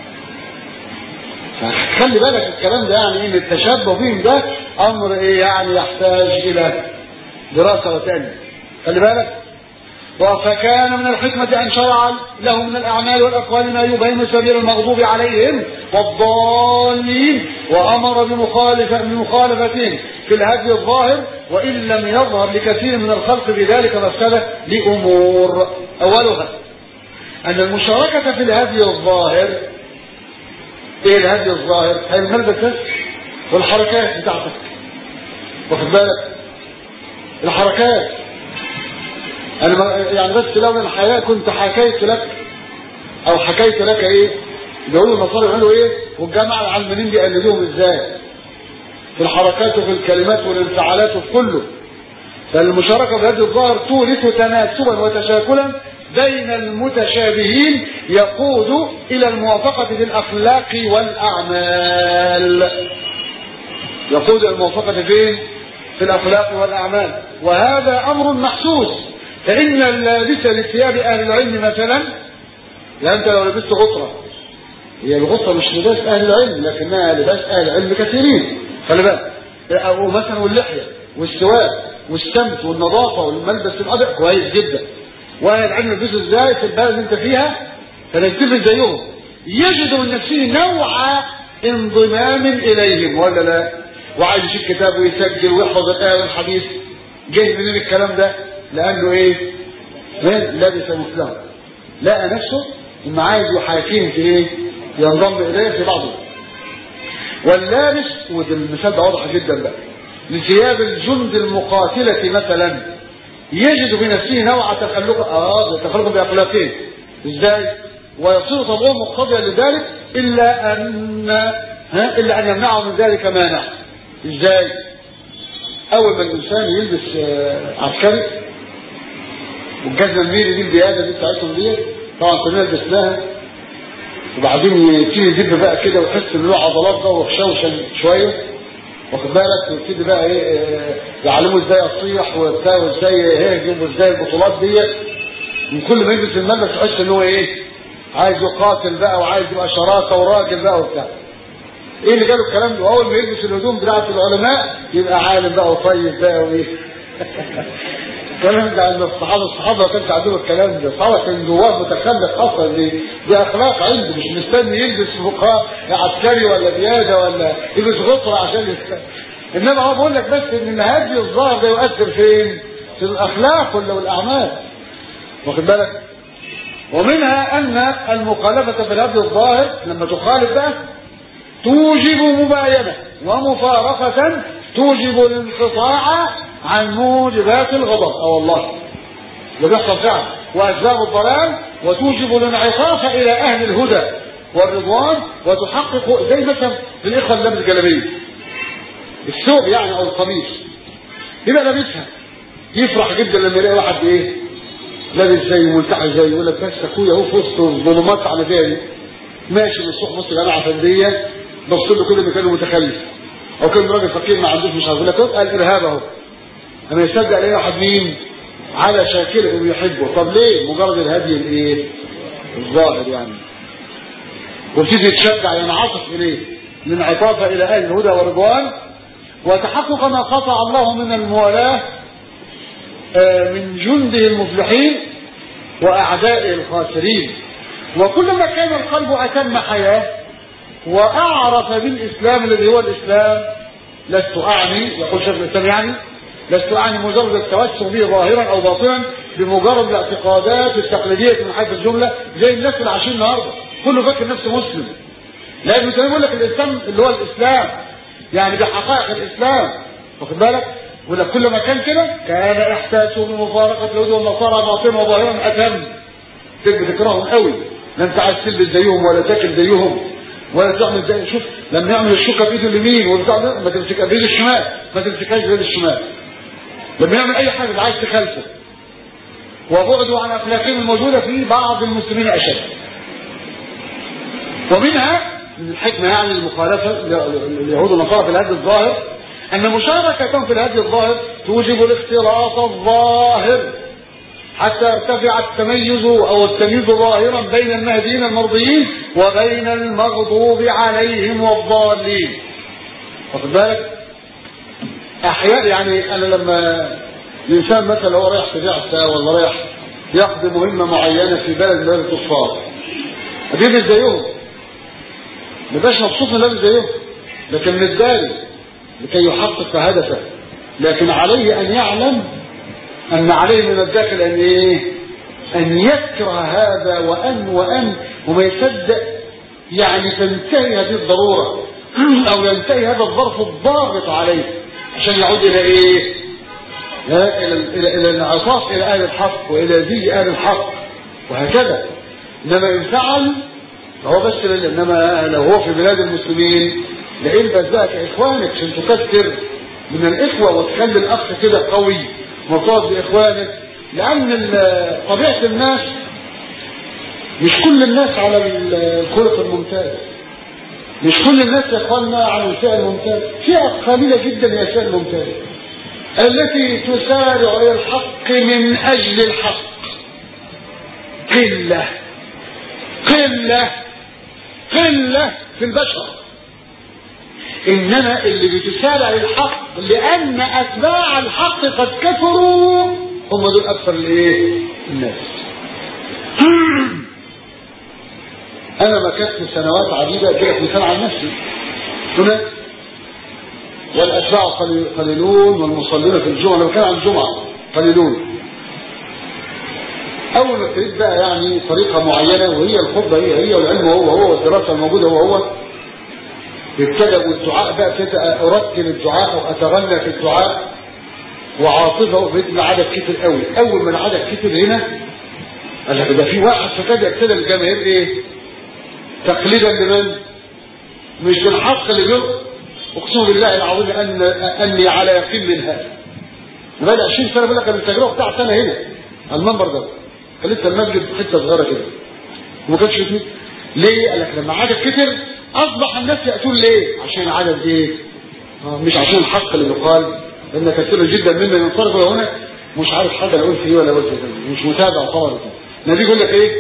خلي بالك الكلام ده يعني ان التشبه بهم ده امر ايه يعني يحتاج الى دراسه وتاني خلي بالك فكان من الحكمة أن شرع له من الأعمال والأقوال ما يبين سبيل المغضوب عليهم والضالين وأمر بمخالفة بمخالفتهم في الهدي الظاهر وإن لم يظهر لكثير من الخلق بذلك مفسدة لأمور أولها أن المشاركة في الهدي الظاهر إيه الهدي الظاهر؟ هي الملبس والحركات بتاعتك واخد بالك الحركات انا يعني بس لو من الحياة كنت حكيت لك او حكيت لك ايه بيقولوا النصارى يعملوا ايه والجماعة العلمانيين بيقلدوهم ازاي في الحركات وفي الكلمات والانفعالات وفي كله فالمشاركة بهذه الظاهر تورث تناسبا وتشاكلا بين المتشابهين يقود الى الموافقة في الاخلاق والاعمال يقود الى الموافقة فين في الاخلاق والاعمال وهذا امر محسوس فإن اللابس لثياب أهل العلم مثلا لا أنت لو لبست غطرة هي الغطرة مش لباس أهل العلم لكنها لباس أهل العلم كثيرين خلي بالك أو مثلا واللحية والسواك والسمت والنظافة والملبس الأبيض كويس جدا وأهل العلم يلبسوا إزاي في البلد اللي أنت فيها فنلتفت زيهم يجد من نفسه نوع انضمام إليهم ولا لا وعايز يشوف كتاب ويسجل ويحفظ الآية والحديث جاي منين الكلام ده لانه ايه لابس مثله لقى نفسه انه عايز يحاكيهم في ايه ينضم اليه في بعضه واللابس وده المثال ده واضح جدا بقى لثياب الجند المقاتلة مثلا يجد بنفسه نوع تخلق اه تخلق باخلاقه ازاي ويصير طبعه مقتضيا لذلك الا ان ها الا ان يمنعه من ذلك مانع ازاي اول ما الانسان يلبس عسكري والجزمه الميري دي البياده دي بتاعتهم ديت طبعا كلنا لبسناها وبعدين يبتدي يدب بقى كده ويحس ان له عضلات بقى وخشوشن شويه واخد بالك ويبتدي بقى ايه آه، يعلموا ازاي يصيح وبتاع وازاي يهاجم وازاي البطولات ديت من كل ما يلبس الملبس تحس ان هو ايه عايز يقاتل بقى وعايز يبقى شراسه وراجل بقى وبتاع ايه اللي جاله الكلام ده واول ما يلبس الهدوم بتاعه العلماء يبقى عالم بقى وطيب بقى وايه الكلام ده عند الصحابه الصحابه ما كانش عندهم الكلام ده الصحابه كان جواه متخلف اصلا دي دي اخلاق عنده مش مستني يلبس فقهاء عسكري ولا بياده ولا يلبس غطره عشان يست... انما هو بقول لك بس ان هذه الظاهر ده يؤثر فين؟ في الاخلاق ولا والاعمال واخد بالك؟ ومنها ان المخالفه في الهدي الظاهر لما تخالف بقى توجب مباينه ومفارقه توجب الانقطاع عن موجبات الغضب اه والله ده بيحصل فعلا واسباب الضلال وتوجب الانعطاف الى اهل الهدى والرضوان وتحقق زي مثلا الاخوه اللي لابس جلابيه الثوب يعني او القميص يبقى لابسها يفرح جدا لما يلاقي واحد ايه لابس زي ملتحي زي يقول لك بس اخويا اهو في وسط الظلمات على بالي ماشي من الصبح بص جماعه فنديه بص له كل مكانه متخلف او كان راجل فقير ما عندوش مش عارف لك قال الارهاب اهو اما يصدق عليه واحد مين على شاكله ويحبه طب ليه مجرد الهدي الايه الظاهر يعني وابتدي يتشجع ينعطف اليه الانعطاف الى اهل الهدى والرضوان وتحقق ما قطع الله من الموالاه آه، من جنده المفلحين واعدائه الخاسرين وكلما كان القلب اتم حياه واعرف بالاسلام الذي هو الاسلام لست اعني يقول شيخ الاسلام يعني لست اعني مجرد التوسع به ظاهرا او باطنا بمجرد الاعتقادات التقليديه من حيث الجمله زي الناس اللي عايشين النهارده كله فاكر نفسه مسلم لازم تقول يقول لك الاسلام اللي هو الاسلام يعني بحقائق الاسلام واخد بالك يقول لك كل ما كان كده كان احساسه بمفارقه اليهود والنصارى باطنا وظاهرا اتم تبقى تكرههم قوي لا انت عايز تلبس زيهم ولا تاكل زيهم ولا تعمل زي شوف لما يعمل الشوكه بايده اليمين والبتاع ده ما تمسكها بايد الشمال ما تمسكهاش بايد الشمال لما يعمل اي حاجه عايز تخالفه وبعده عن اخلاقهم الموجوده في بعض المسلمين اشد ومنها من الحكمه يعني المخالفه اليهود والنصارى في الهدي الظاهر ان مشاركتهم في الهدي الظاهر توجب الاختلاط الظاهر حتى ارتفع التميز او التمييز ظاهرا بين المهديين المرضيين وبين المغضوب عليهم والضالين واخد بالك احيانا يعني انا لما الانسان مثلا هو رايح في بعثه ولا رايح يقضي مهمه معينه في بلد من بلاد الكفار بيلبس زيهم ما يبقاش مبسوط من لابس زيهم لكن متداري لكي يحقق هدفه لكن عليه ان يعلم ان عليه من الداخل ان ايه ان يكره هذا وان وان وما يصدق يعني تنتهي هذه الضروره او ينتهي هذا الظرف الضاغط عليه عشان يعود الى ايه لا الى الى الى الانعطاف الى اهل الحق والى ذي اهل الحق وهكذا انما ان فعل فهو بس لل- انما لو هو في بلاد المسلمين لإلبس بقى كاخوانك عشان تكثر من الاخوه وتخلي الاخ كده قوي مرتبط باخوانك لان ال- طبيعه الناس مش كل الناس على الخلق الممتاز مش كل الناس يا اخواننا على الفئه الممتازه فئه قليله جدا هي الفئه الممتازه التي تسارع الى الحق من اجل الحق قله قله قله في البشر انما اللي بتسارع للحق لان اتباع الحق قد كثروا هم دول اكثر الايه الناس انا مكثت سنوات عديده اديلك مثال عن نفسي هنا والاتباع قليل- قليلون والمصلين في الجمعه انا بتكلم عن الجمعه قليلون اول ما ابتديت بقى يعني طريقه معينه وهي الخطبه هي هي والعلم هو هو والدراسه الموجوده هو هو ابتدى والدعاء بقى ابتدى ارتل الدعاء واتغنى في الدعاء وعاطفه وبقيت العدد كتير قوي اول ما العدد كتير هنا قال لك ده في واحد فكاد ابتدى الجماهير ايه تقليدا لمن مش بالحق اللي بيقول اقسم بالله العظيم ان اني على يقين من هذا بقى 20 سنه بقول لك أنا التجربه بتاعتي انا هنا على المنبر ده كان لسه المسجد حته صغيره كده وما كانش فيه ليه؟ قال لك لما عدد كتر اصبح الناس ياتون ليه؟ عشان العدد ايه؟ آه، مش عشان الحق اللي يقال ان كثير جدا ممن ينصرف الى هنا مش عارف حاجه لا اقول فيه ولا اقول فيه مش متابع خالص النبي يقول لك ايه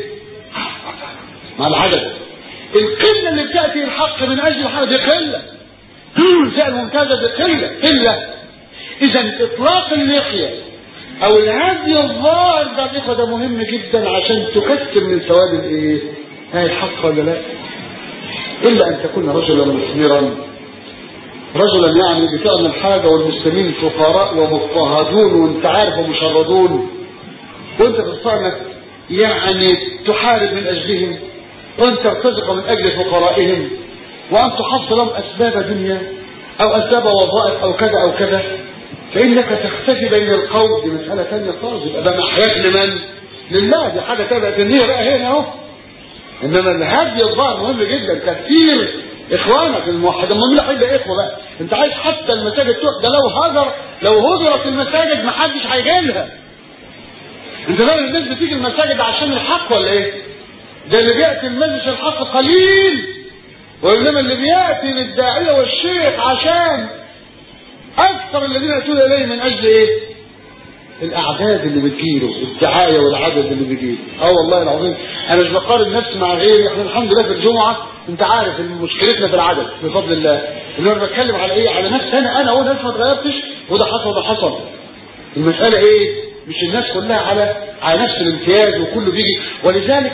مع العدد القله اللي بتاتي الحق من اجل الحق دي قله الفئه الممتازه دي قله قله اذا اطلاق اللحيه او الهدي الظاهر ده الاخوه ده مهم جدا عشان تكثر من ثواب الايه هاي الحق ولا لا الا ان تكون رجلا مثمرا رجلا يعني بتعمل حاجه والمسلمين فقراء ومضطهدون وانت عارف ومشردون وانت تستطيع انك يعني تحارب من اجلهم وان ترتزق من اجل فقرائهم وان تحصل لهم اسباب دنيا او اسباب وظائف او كذا او كذا فانك تختفي بين القوم دي مساله ثانيه خالص يبقى ده محياك لمن؟ لله دي حاجه تبقى النيه بقى هنا اهو انما الهدي الظاهر مهم جدا كثير اخوانك الموحد اما مين هيبقى اخوه بقى انت عايز حتى المساجد تروح ده لو هجر لو هجرت المساجد ما حدش هيجي لها انت فاهم الناس بتيجي المساجد عشان الحق ولا ايه ده اللي بياتي المجلس الحق قليل وانما اللي بياتي للداعيه والشيخ عشان اكثر الذين ياتون اليه من اجل ايه الاعداد اللي بتجيله الدعايه والعدد اللي بيجيله اه والله العظيم انا مش بقارن نفسي مع غيري احنا الحمد لله في الجمعه انت عارف ان مشكلتنا في العدد بفضل الله اللي انا بتكلم على ايه على نفسي انا انا اهو ناس ما اتغيرتش وده حصل وده حصل المساله ايه مش الناس كلها على على نفس الامتياز وكله بيجي ولذلك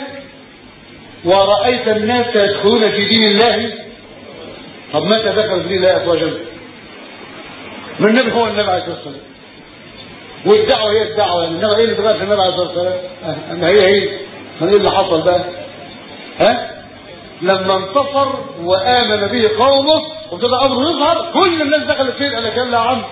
ورأيت الناس يدخلون في دين الله طب متى دخل في دين الله أفواجا من النبي هو النبي عليه الصلاة والسلام والدعوة هي الدعوة يعني انما ايه اللي دخل في النبي عليه الصلاة والسلام ما هي هي ما ايه اللي حصل بقى ها لما انتصر وآمن به قومه وابتدى أمره يظهر كل الناس دخلت فيه قال لك يلا يا عم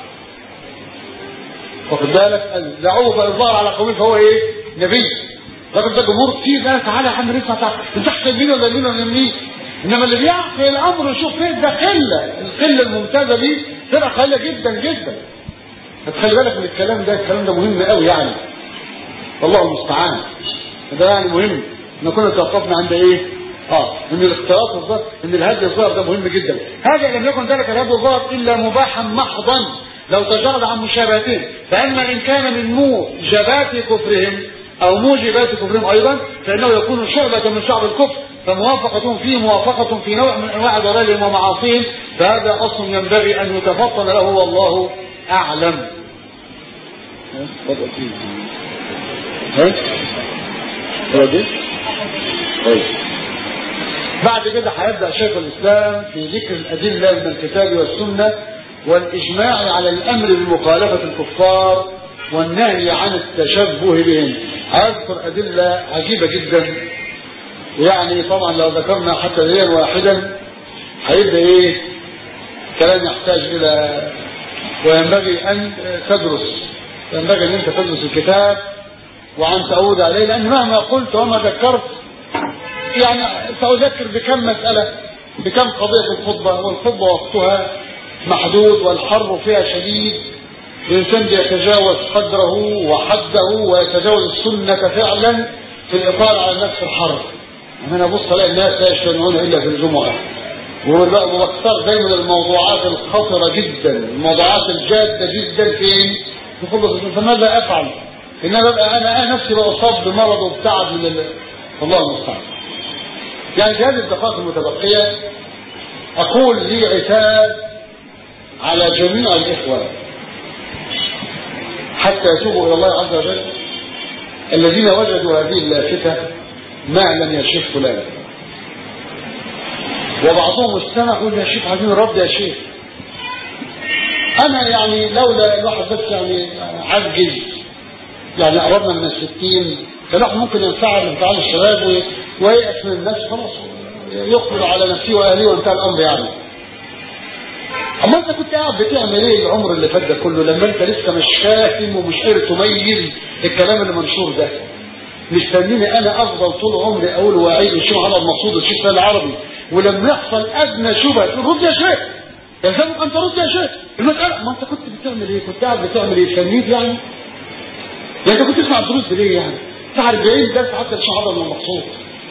واخد بالك دعوه فالظاهر على قومه فهو ايه نبي لكن ده جمهور كتير ده تعالى يا عم نسمع تعالى انت احسن مين ولا مين ولا مين انما اللي بيعقل الامر يشوف فين ده قله القله الممتازه دي تبقى قليله جدا جدا فتخلي بالك من الكلام ده الكلام ده مهم قوي يعني والله المستعان ده يعني مهم احنا كنا توقفنا عند ايه اه ان الاختلاط الظاهر ان الهدي الظاهر ده مهم جدا هذا لم يكن ذلك الهدي الظاهر الا مباحا محضا لو تجرد عن مشابهتهم فاما ان كان من موجبات كفرهم او موجبات كفرهم ايضا فانه يكون شعبة من شعب الكفر فموافقتهم فيه موافقة في نوع من انواع ضلالهم ومعاصيهم فهذا اصل ينبغي ان يتفطن له والله اعلم ها؟ بعد كده هيبدا شيخ الاسلام في ذكر الادله من الكتاب والسنه والاجماع على الامر بمخالفه الكفار والنهي عن التشبه بهم هذكر ادله عجيبه جدا يعني طبعا لو ذكرنا حتى دليلا واحدا هيبدا ايه كلام يحتاج الى وينبغي ان تدرس ينبغي ان انت تدرس الكتاب وان تعود عليه لان مهما قلت وما ذكرت يعني ساذكر بكم مساله بكم قضيه الخطبه والخطبه وقتها محدود والحر فيها شديد الإنسان بيتجاوز قدره وحده ويتجاوز السنة فعلا في الإطار على نفس الحر يعني أنا أبص ألاقي الناس لا يجتمعون إلا في الجمعة وبختار دايما الموضوعات الخطرة جدا الموضوعات الجادة جدا فين؟ في خطبة فماذا أفعل؟ إن أنا ببقى أنا أنا نفسي بأصاب بمرض وبتعب من ال... الله المستعان يعني في هذه الدقائق المتبقية أقول لي عتاب على جميع الإخوة حتى يتوبوا إلى الله عز وجل الذين وجدوا هذه اللافتة ما لم يشيخ فلان وبعضهم استمع يقول يا شيخ عايزين رد يا شيخ أنا يعني لولا الواحد بس يعني عجز يعني قربنا من الستين كان الواحد ممكن ينفعل انفعال الشباب وييأس من الناس خلاص يقبل على نفسه وأهله وانتهى الأمر يعني اما انت كنت قاعد بتعمل ايه العمر اللي فات ده كله لما انت لسه مش فاهم ومش قادر تميز الكلام اللي منشور ده مستنيني انا افضل طول عمري اقول واعيد الشيخ محمد مقصود الشيخ العربي ولما يحصل ادنى شبهه تقول رد يا شيخ يلزمك ان ترد يا شيخ المساله ما انت كنت بتعمل ايه كنت قاعد بتعمل ايه تلميذ يعني يعني انت كنت تسمع الدروس دي ليه يعني بتاع 40 درس حتى الشيخ محمد المقصود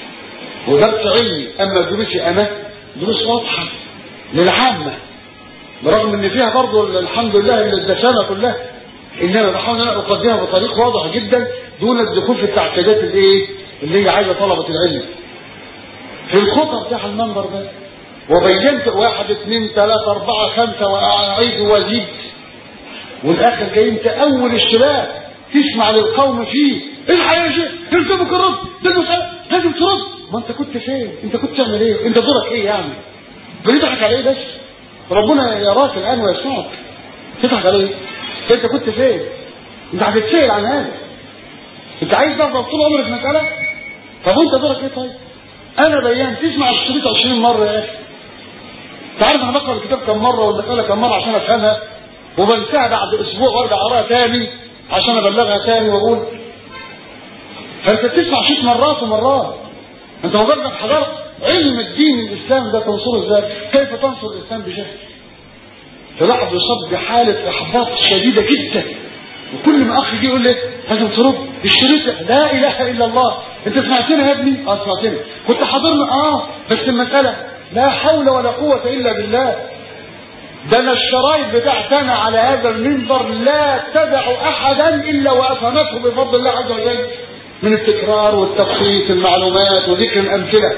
ودرس علمي اما دروسي انا دروس واضحه للعامه برغم ان فيها برضه الحمد لله الدسامه كلها انما بحاول ان انا اقدمها بطريق واضح جدا دون الدخول في التعقيدات الايه اللي هي عايزه طلبه العلم في الخطب بتاع المنبر ده وبينت واحد اثنين ثلاثة أربعة خمسة وأعيد وأزيد والآخر جاي أنت أول الشباب تسمع للقوم فيه الحق يا شيخ تلزمك الرد ده المسألة لازم ترد ما أنت كنت فين؟ أنت كنت تعمل إيه؟ أنت دورك إيه يعني؟ بنضحك على إيه بس؟ ربنا يراك الآن ويسمعك تضحك على إيه؟ أنت كنت فين؟ أنت هتتسأل عن هذا أنت عايز تفضل طول عمرك في مسألة؟ طب وأنت دورك إيه طيب؟ أنا بيان تسمع الشريط 20 مرة يا أخي تعرف انا بقرا الكتاب كم مره والمساله كم مره عشان افهمها وبنساها بعد اسبوع وارجع اقراها تاني عشان ابلغها تاني واقول فانت بتسمع شيء مرات ومرات انت مجرد حضرت علم الدين الاسلام ده تنصره ازاي كيف تنصر الاسلام بجهل فالواحد يصاب بحاله احباط شديده جدا وكل ما اخ يجي يقول لي لازم ترد الشريط لا اله الا الله انت سمعتنا يا ابني اه سمعتنا كنت حاضرنا اه بس المساله لا حول ولا قوة إلا بالله ده أنا الشرايط بتاعتنا على هذا المنبر لا تدع أحدا إلا وأفهمته بفضل الله عز وجل من التكرار والتبسيط المعلومات وذكر الأمثلة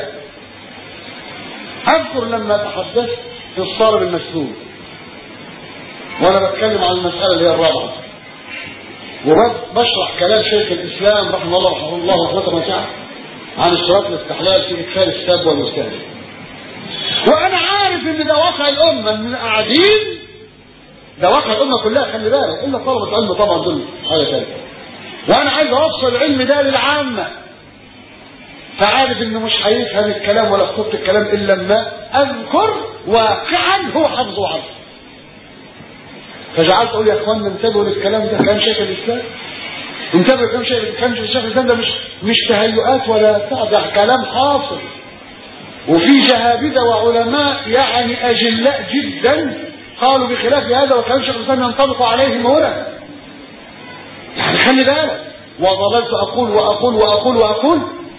أذكر لما تحدثت في الصارم المسلول وأنا بتكلم عن المسألة اللي هي الرابعة وبشرح كلام شيخ الإسلام رحمه الله رحمه الله رحمة واسعة عن اشتراط الاستحلال في إدخال السب والمستهزئ وانا عارف ان ده واقع الامه ان قاعدين ده واقع الامه كلها خلي بالك الا طلبه علم طبعا دول حاجه ثانيه وانا عايز اوصل العلم ده للعامه فعارف انه مش هيفهم الكلام ولا خط الكلام الا لما اذكر واقعا هو حفظه وعرفه فجعلت اقول يا اخوانا انتبهوا للكلام ده كلام شيخ الاسلام انتبهوا لكلام شيخ كلام شيخ الاسلام ده مش مش تهيؤات ولا بتاع ده كلام حاصل وفي جهابذة وعلماء يعني أجلاء جدا قالوا بخلاف هذا وكان شيخ الإسلام ينطبق عليهم هنا يعني خلي بالك وظللت أقول وأقول وأقول وأقول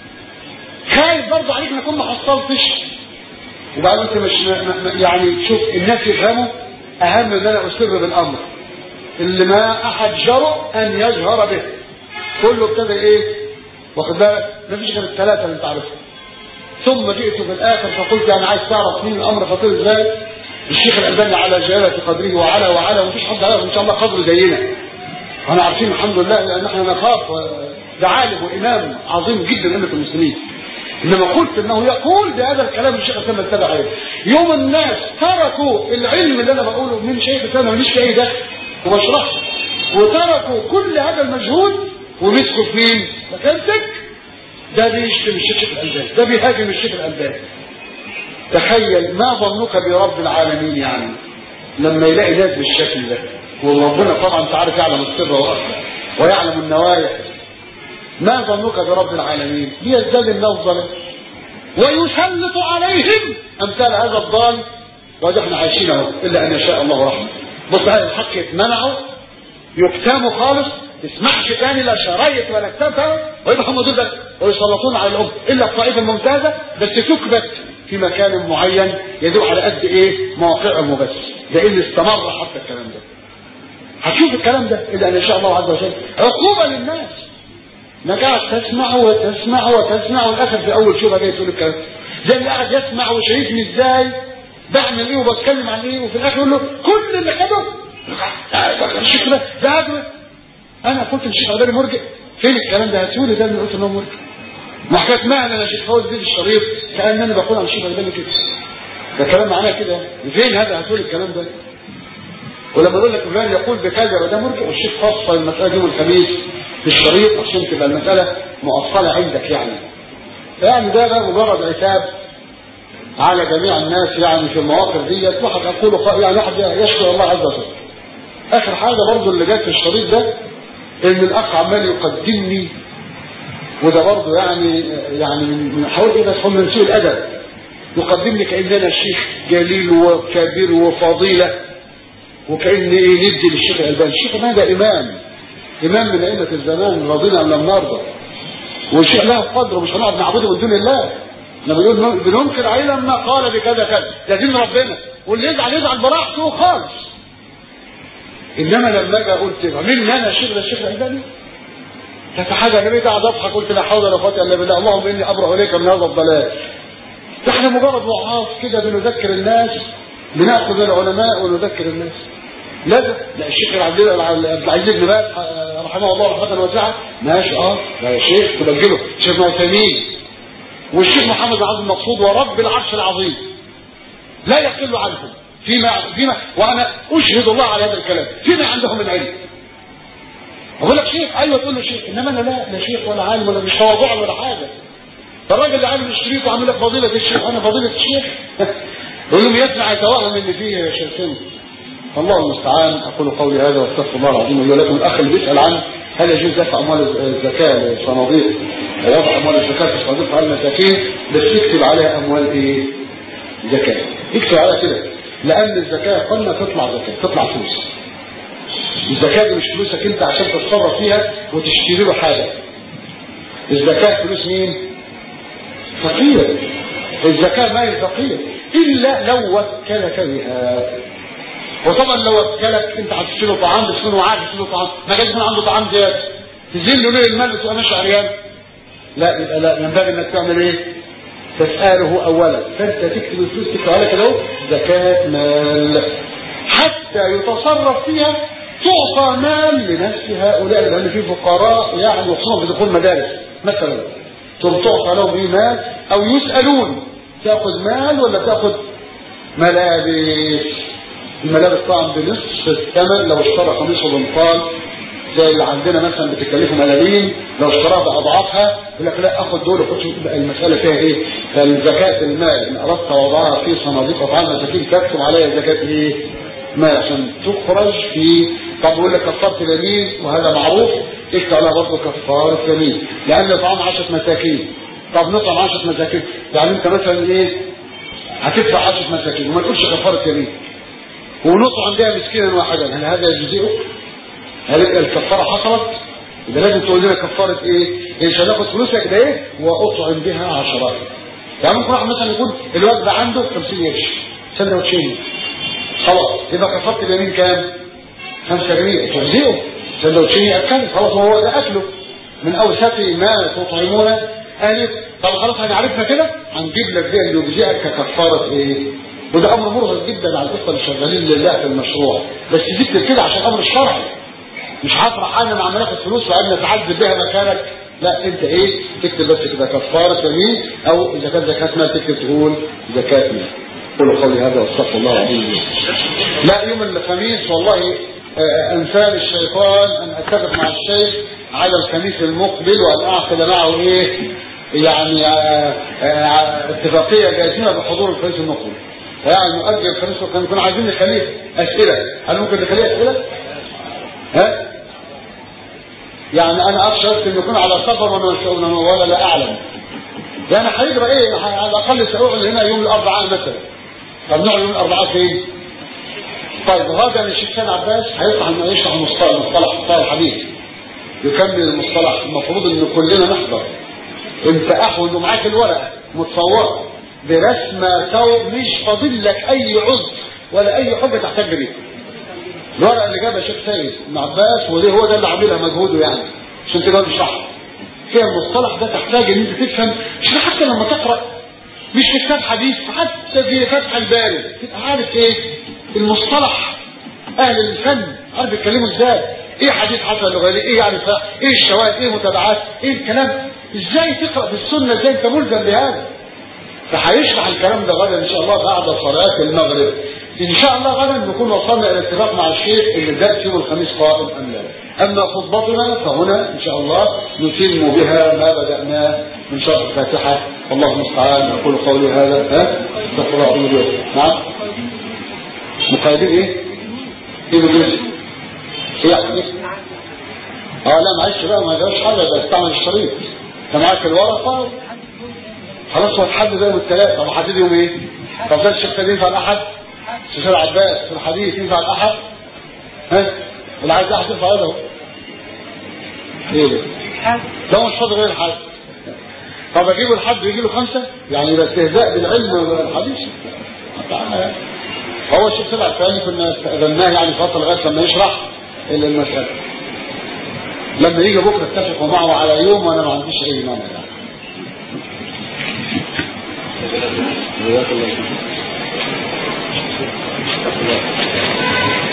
خايف برضه عليك نكون ما حصلتش وبعدين انت مش يعني شوف الناس يفهموا اهم من انا اسر بالامر اللي ما احد جرؤ ان يجهر به كله ابتدى ايه واخد بالك مفيش غير الثلاثه اللي انت عارفهم ثم جئت في الاخر فقلت انا عايز تعرف مين الامر فقلت ازاي الشيخ الالباني على جلاله قدره وعلى وعلى ومفيش حد عارف ان شاء الله قدره زينا انا عارفين الحمد لله لان احنا نخاف ده عالم وامام عظيم جدا امه المسلمين انما قلت انه يقول بهذا الكلام الشيخ الاسلام اتبع عليه يوم الناس تركوا العلم اللي انا بقوله من شيء الاسلام ماليش في اي دخل وبشرحه وتركوا كل هذا المجهود ومسكوا في مين؟ مكانتك ده بيشتم الشيخ الألباني ده بيهاجم الشيخ الألباني تخيل ما ظنك برب العالمين يعني لما يلاقي ناس بالشكل ده وربنا طبعا انت عارف يعلم السر والاخر ويعلم النوايا ما ظنك برب العالمين ليزداد الناس ظلم ويسلط عليهم امثال هذا الضال وده احنا عايشين اهو الا ان يشاء الله رحمه بص هذا الحق يتمنعوا يكتموا خالص تسمعش تاني لا شرايط ولا كتاب ويبقى هم دول ويسلطون على الأم إلا الطائفة الممتازة بس تثبت في مكان معين يدل على قد إيه مواقعهم بس ده اللي استمر حتى الكلام ده هتشوف الكلام ده إلا أن شاء الله عز وجل عقوبة للناس انك قاعد تسمع وتسمع وتسمع والاخر في اول شوفه جاي تقول الكلام زي اللي قاعد يسمع وشايفني ازاي بعمل ايه وبتكلم عن ايه وفي الاخر يقول له كل اللي خده الشيخ ده ده عدوه انا قلت الشيخ عبدالي مرجع فين الكلام ده هاتولي ده اللي قلت انه مرجع ما حكايه معنى انا شيخ فوز دي الشريف كانني بقول عن الشيخ عبدالي كده ده كلام معناه كده فين هذا هاتولي الكلام ده ولما يقول لك فلان يقول بكذا وده مرجع والشيخ فصل المساله دي والخميس في الشريط عشان تبقى المساله مؤصله عندك يعني يعني ده بقى مجرد عتاب على جميع الناس يعني في المواقف ديت واحد اقول يعني واحد يشكر الله عز وجل اخر حاجه برضو اللي جت في الشريط ده ان الاخ عمال يقدمني وده برضو يعني يعني من حوالي ايه بس هم من سوء الادب يقدمني كان انا شيخ جليل وكبير وفضيله وكان ايه ندي للشيخ الالباني الشيخ هذا امام امام من ائمه الزمان رضينا ام لم نرضى والشيخ له قدر مش هنقعد نعبده من دون الله لما بيقول بننكر عليه لما قال بكذا كذا ده دين ربنا واللي يزعل يزعل براحته خالص انما لما اجي قلت مين انا شيخ ده الشيخ الالباني كانت حاجه غريبه قاعد اضحك قلت لا حول ولا قوه الا بالله اللهم اني ابرا اليك من هذا الضلال ده احنا مجرد وعاظ كده بنذكر الناس بناخذ العلماء ونذكر الناس لازم لا الشيخ عبد العزيز بن باز رحمه الله رحمه واسعه ماشي اه لا يا شيخ تبجله شيخ عثيمين والشيخ محمد بن عبد المقصود ورب العرش العظيم لا يقل عنهم فيما فيما وانا اشهد الله على هذا الكلام فيما عندهم من علم اقول لك شيخ ايوه تقول له شيخ انما انا لا لا شيخ ولا عالم ولا مش تواضع ولا حاجه الراجل اللي عامل الشريط وعامل لك فضيله الشيخ انا فضيله الشيخ يقول لهم يسمع يتوهم اللي فيه يا شيخنا الله المستعان اقول قولي هذا واستغفر الله العظيم لي ولكم الاخ اللي بيسال عن هل يجوز دفع اموال الزكاه للصناديق ووضع اموال الزكاه في الصناديق على المساكين بس يكتب عليها اموال ايه؟ زكاه يكتب عليها كده لان الزكاه قلنا تطلع زكاه تطلع فلوس الزكاه دي مش فلوسك انت عشان تتصرف فيها وتشتري له حاجه الزكاه فلوس مين؟ فقير الزكاه مال فقير الا لو وكلك بها وطبعا لو وكلك انت هتشتري له طعام بس يكون عارف تشتري له طعام ما جاش يكون عنده طعام زياده تزيل له ليه المال وتبقى ماشي عريان لا يبقى لا ينبغي انك تعمل ايه؟ تساله اولا فانت تكتب الفلوس تكتب عليها كده زكاه مال حتى يتصرف فيها تعطى مال لنفس هؤلاء لان في فقراء يعني وخصوصا في دخول مدارس مثلا ثم تعطى لهم ايه مال او يسالون تاخذ مال ولا تاخذ ملابس الملابس طبعا بنصف الثمن لو اشترى قميص وبنطال زي اللي عندنا مثلا بتكلفه ملايين لو اشتراها باضعافها يقول لك لا اخد دول وخش المساله فيها ايه؟ فالزكاه المال ان اردت وضعها في صناديق وطعام مساكين تكتب عليها زكاه ايه؟ مال عشان تخرج في طب يقول لك كفاره اليمين وهذا معروف اكتب عليها برضه كفاره يمين لان طعام 10 مساكين طب نطعم 10 مساكين يعني انت مثلا ايه؟ هتدفع 10 مساكين وما تقولش كفاره يمين ونطعم بها مسكينا واحدا هل هذا يجزئك؟ هل الكفاره حصلت؟ يبقى لازم تقول لنا كفاره ايه؟ مش هناخد فلوسك ده ايه؟ واطعم بها عشرات. يعني ممكن واحد مثلا يكون الوجبه عنده 50 قرش سندوتشين خلاص يبقى كفاره اليمين كام؟ 5 جنيه تجزئه سندوتشين ياكل خلاص هو ده اكله من اوسط ما تطعمون اهلك طب خلاص احنا عرفنا كده هنجيب لك ده اللي يجزئك ككفاره ايه؟ وده امر مرهق جدا على الاخوه اللي شغالين لله في المشروع بس تكتب كده عشان امر الشرعي مش هفرح انا مع ما اخد فلوس وقعدنا نتعذب بيها مكانك لا انت ايه تكتب بس كده كفاره يمين او اذا كانت زكاه مال تكتب تقول زكاه مال قولوا قولي هذا واستغفر الله العظيم لا يوم الخميس والله انسان الشيطان ان اتفق مع الشيخ على الخميس المقبل وان اعقد معه ايه يعني اتفاقيه جازمه بحضور الخميس المقبل يعني نؤجل الخميس كان كنا عايزين نخليه اسئله هل ممكن نخليه اسئله؟ ها؟ يعني انا اخشى ان يكون على سفر وانا ولا لا اعلم يعني هيجرى ايه على الاقل ساعود هنا يوم الاربعاء مثلا طب نقعد يوم الاربعاء فين؟ طيب غدا الشيخ سيد عباس هيطلع انه يشرح المصطلح مصطلح مصطلح الحديث يكمل المصطلح المفروض ان كلنا نحضر انت احوز معاك الورقه متصوره برسمه تو مش فاضل لك اي عذر ولا اي حجه تحتاج بيها الورقه اللي جابها الشيخ سيد بن عباس وليه هو ده اللي عاملها مجهوده يعني عشان كده بيشرح فيها المصطلح ده تحتاج ان انت تفهم مش حتى لما تقرا مش في كتاب حديث حتى في فتح الباري تبقى عارف ايه المصطلح اهل الفن عارف يتكلموا ازاي ايه حديث حسن الغالي ايه يعني ايه الشواهد ايه متابعات ايه الكلام ازاي تقرا في السنه ازاي انت ملزم بهذا فهيشرح الكلام ده غدا ان شاء الله بعد صلاه المغرب ان شاء الله غدا نكون وصلنا الى اتفاق مع الشيخ اللي الدرس يوم الخميس قائم ام لا اما خطبتنا فهنا ان شاء الله نتم بها ما بداناه من شرح الفاتحه والله المستعان اقول قولي هذا ها استغفر الله العظيم نعم مقايدين ايه؟ ايه بجوز؟ ايه يعني اه لا معلش بقى ما جاش حاجه ده استعمل الشريط انت معاك الورقه خلاص هو اتحدد يوم الثلاث طب حدد يوم ايه؟ طب ده الشيخ سيد ينفع الاحد؟ الشيخ العباس في الحديث ينفع الاحد؟ ها؟ اللي عايز احد يرفع يده ايه ده؟ ده مش فاضي غير الحد طب اجيبه الحد يجي له خمسه؟ يعني ده استهزاء بالعلم والحديث هو الشيخ سبع الثاني كنا استأذناه يعني فترة لغاية لما يشرح المسألة لما يجي بكرة اتفقوا معه على يوم وانا ما عنديش اي مانع يعني جزاك الله خير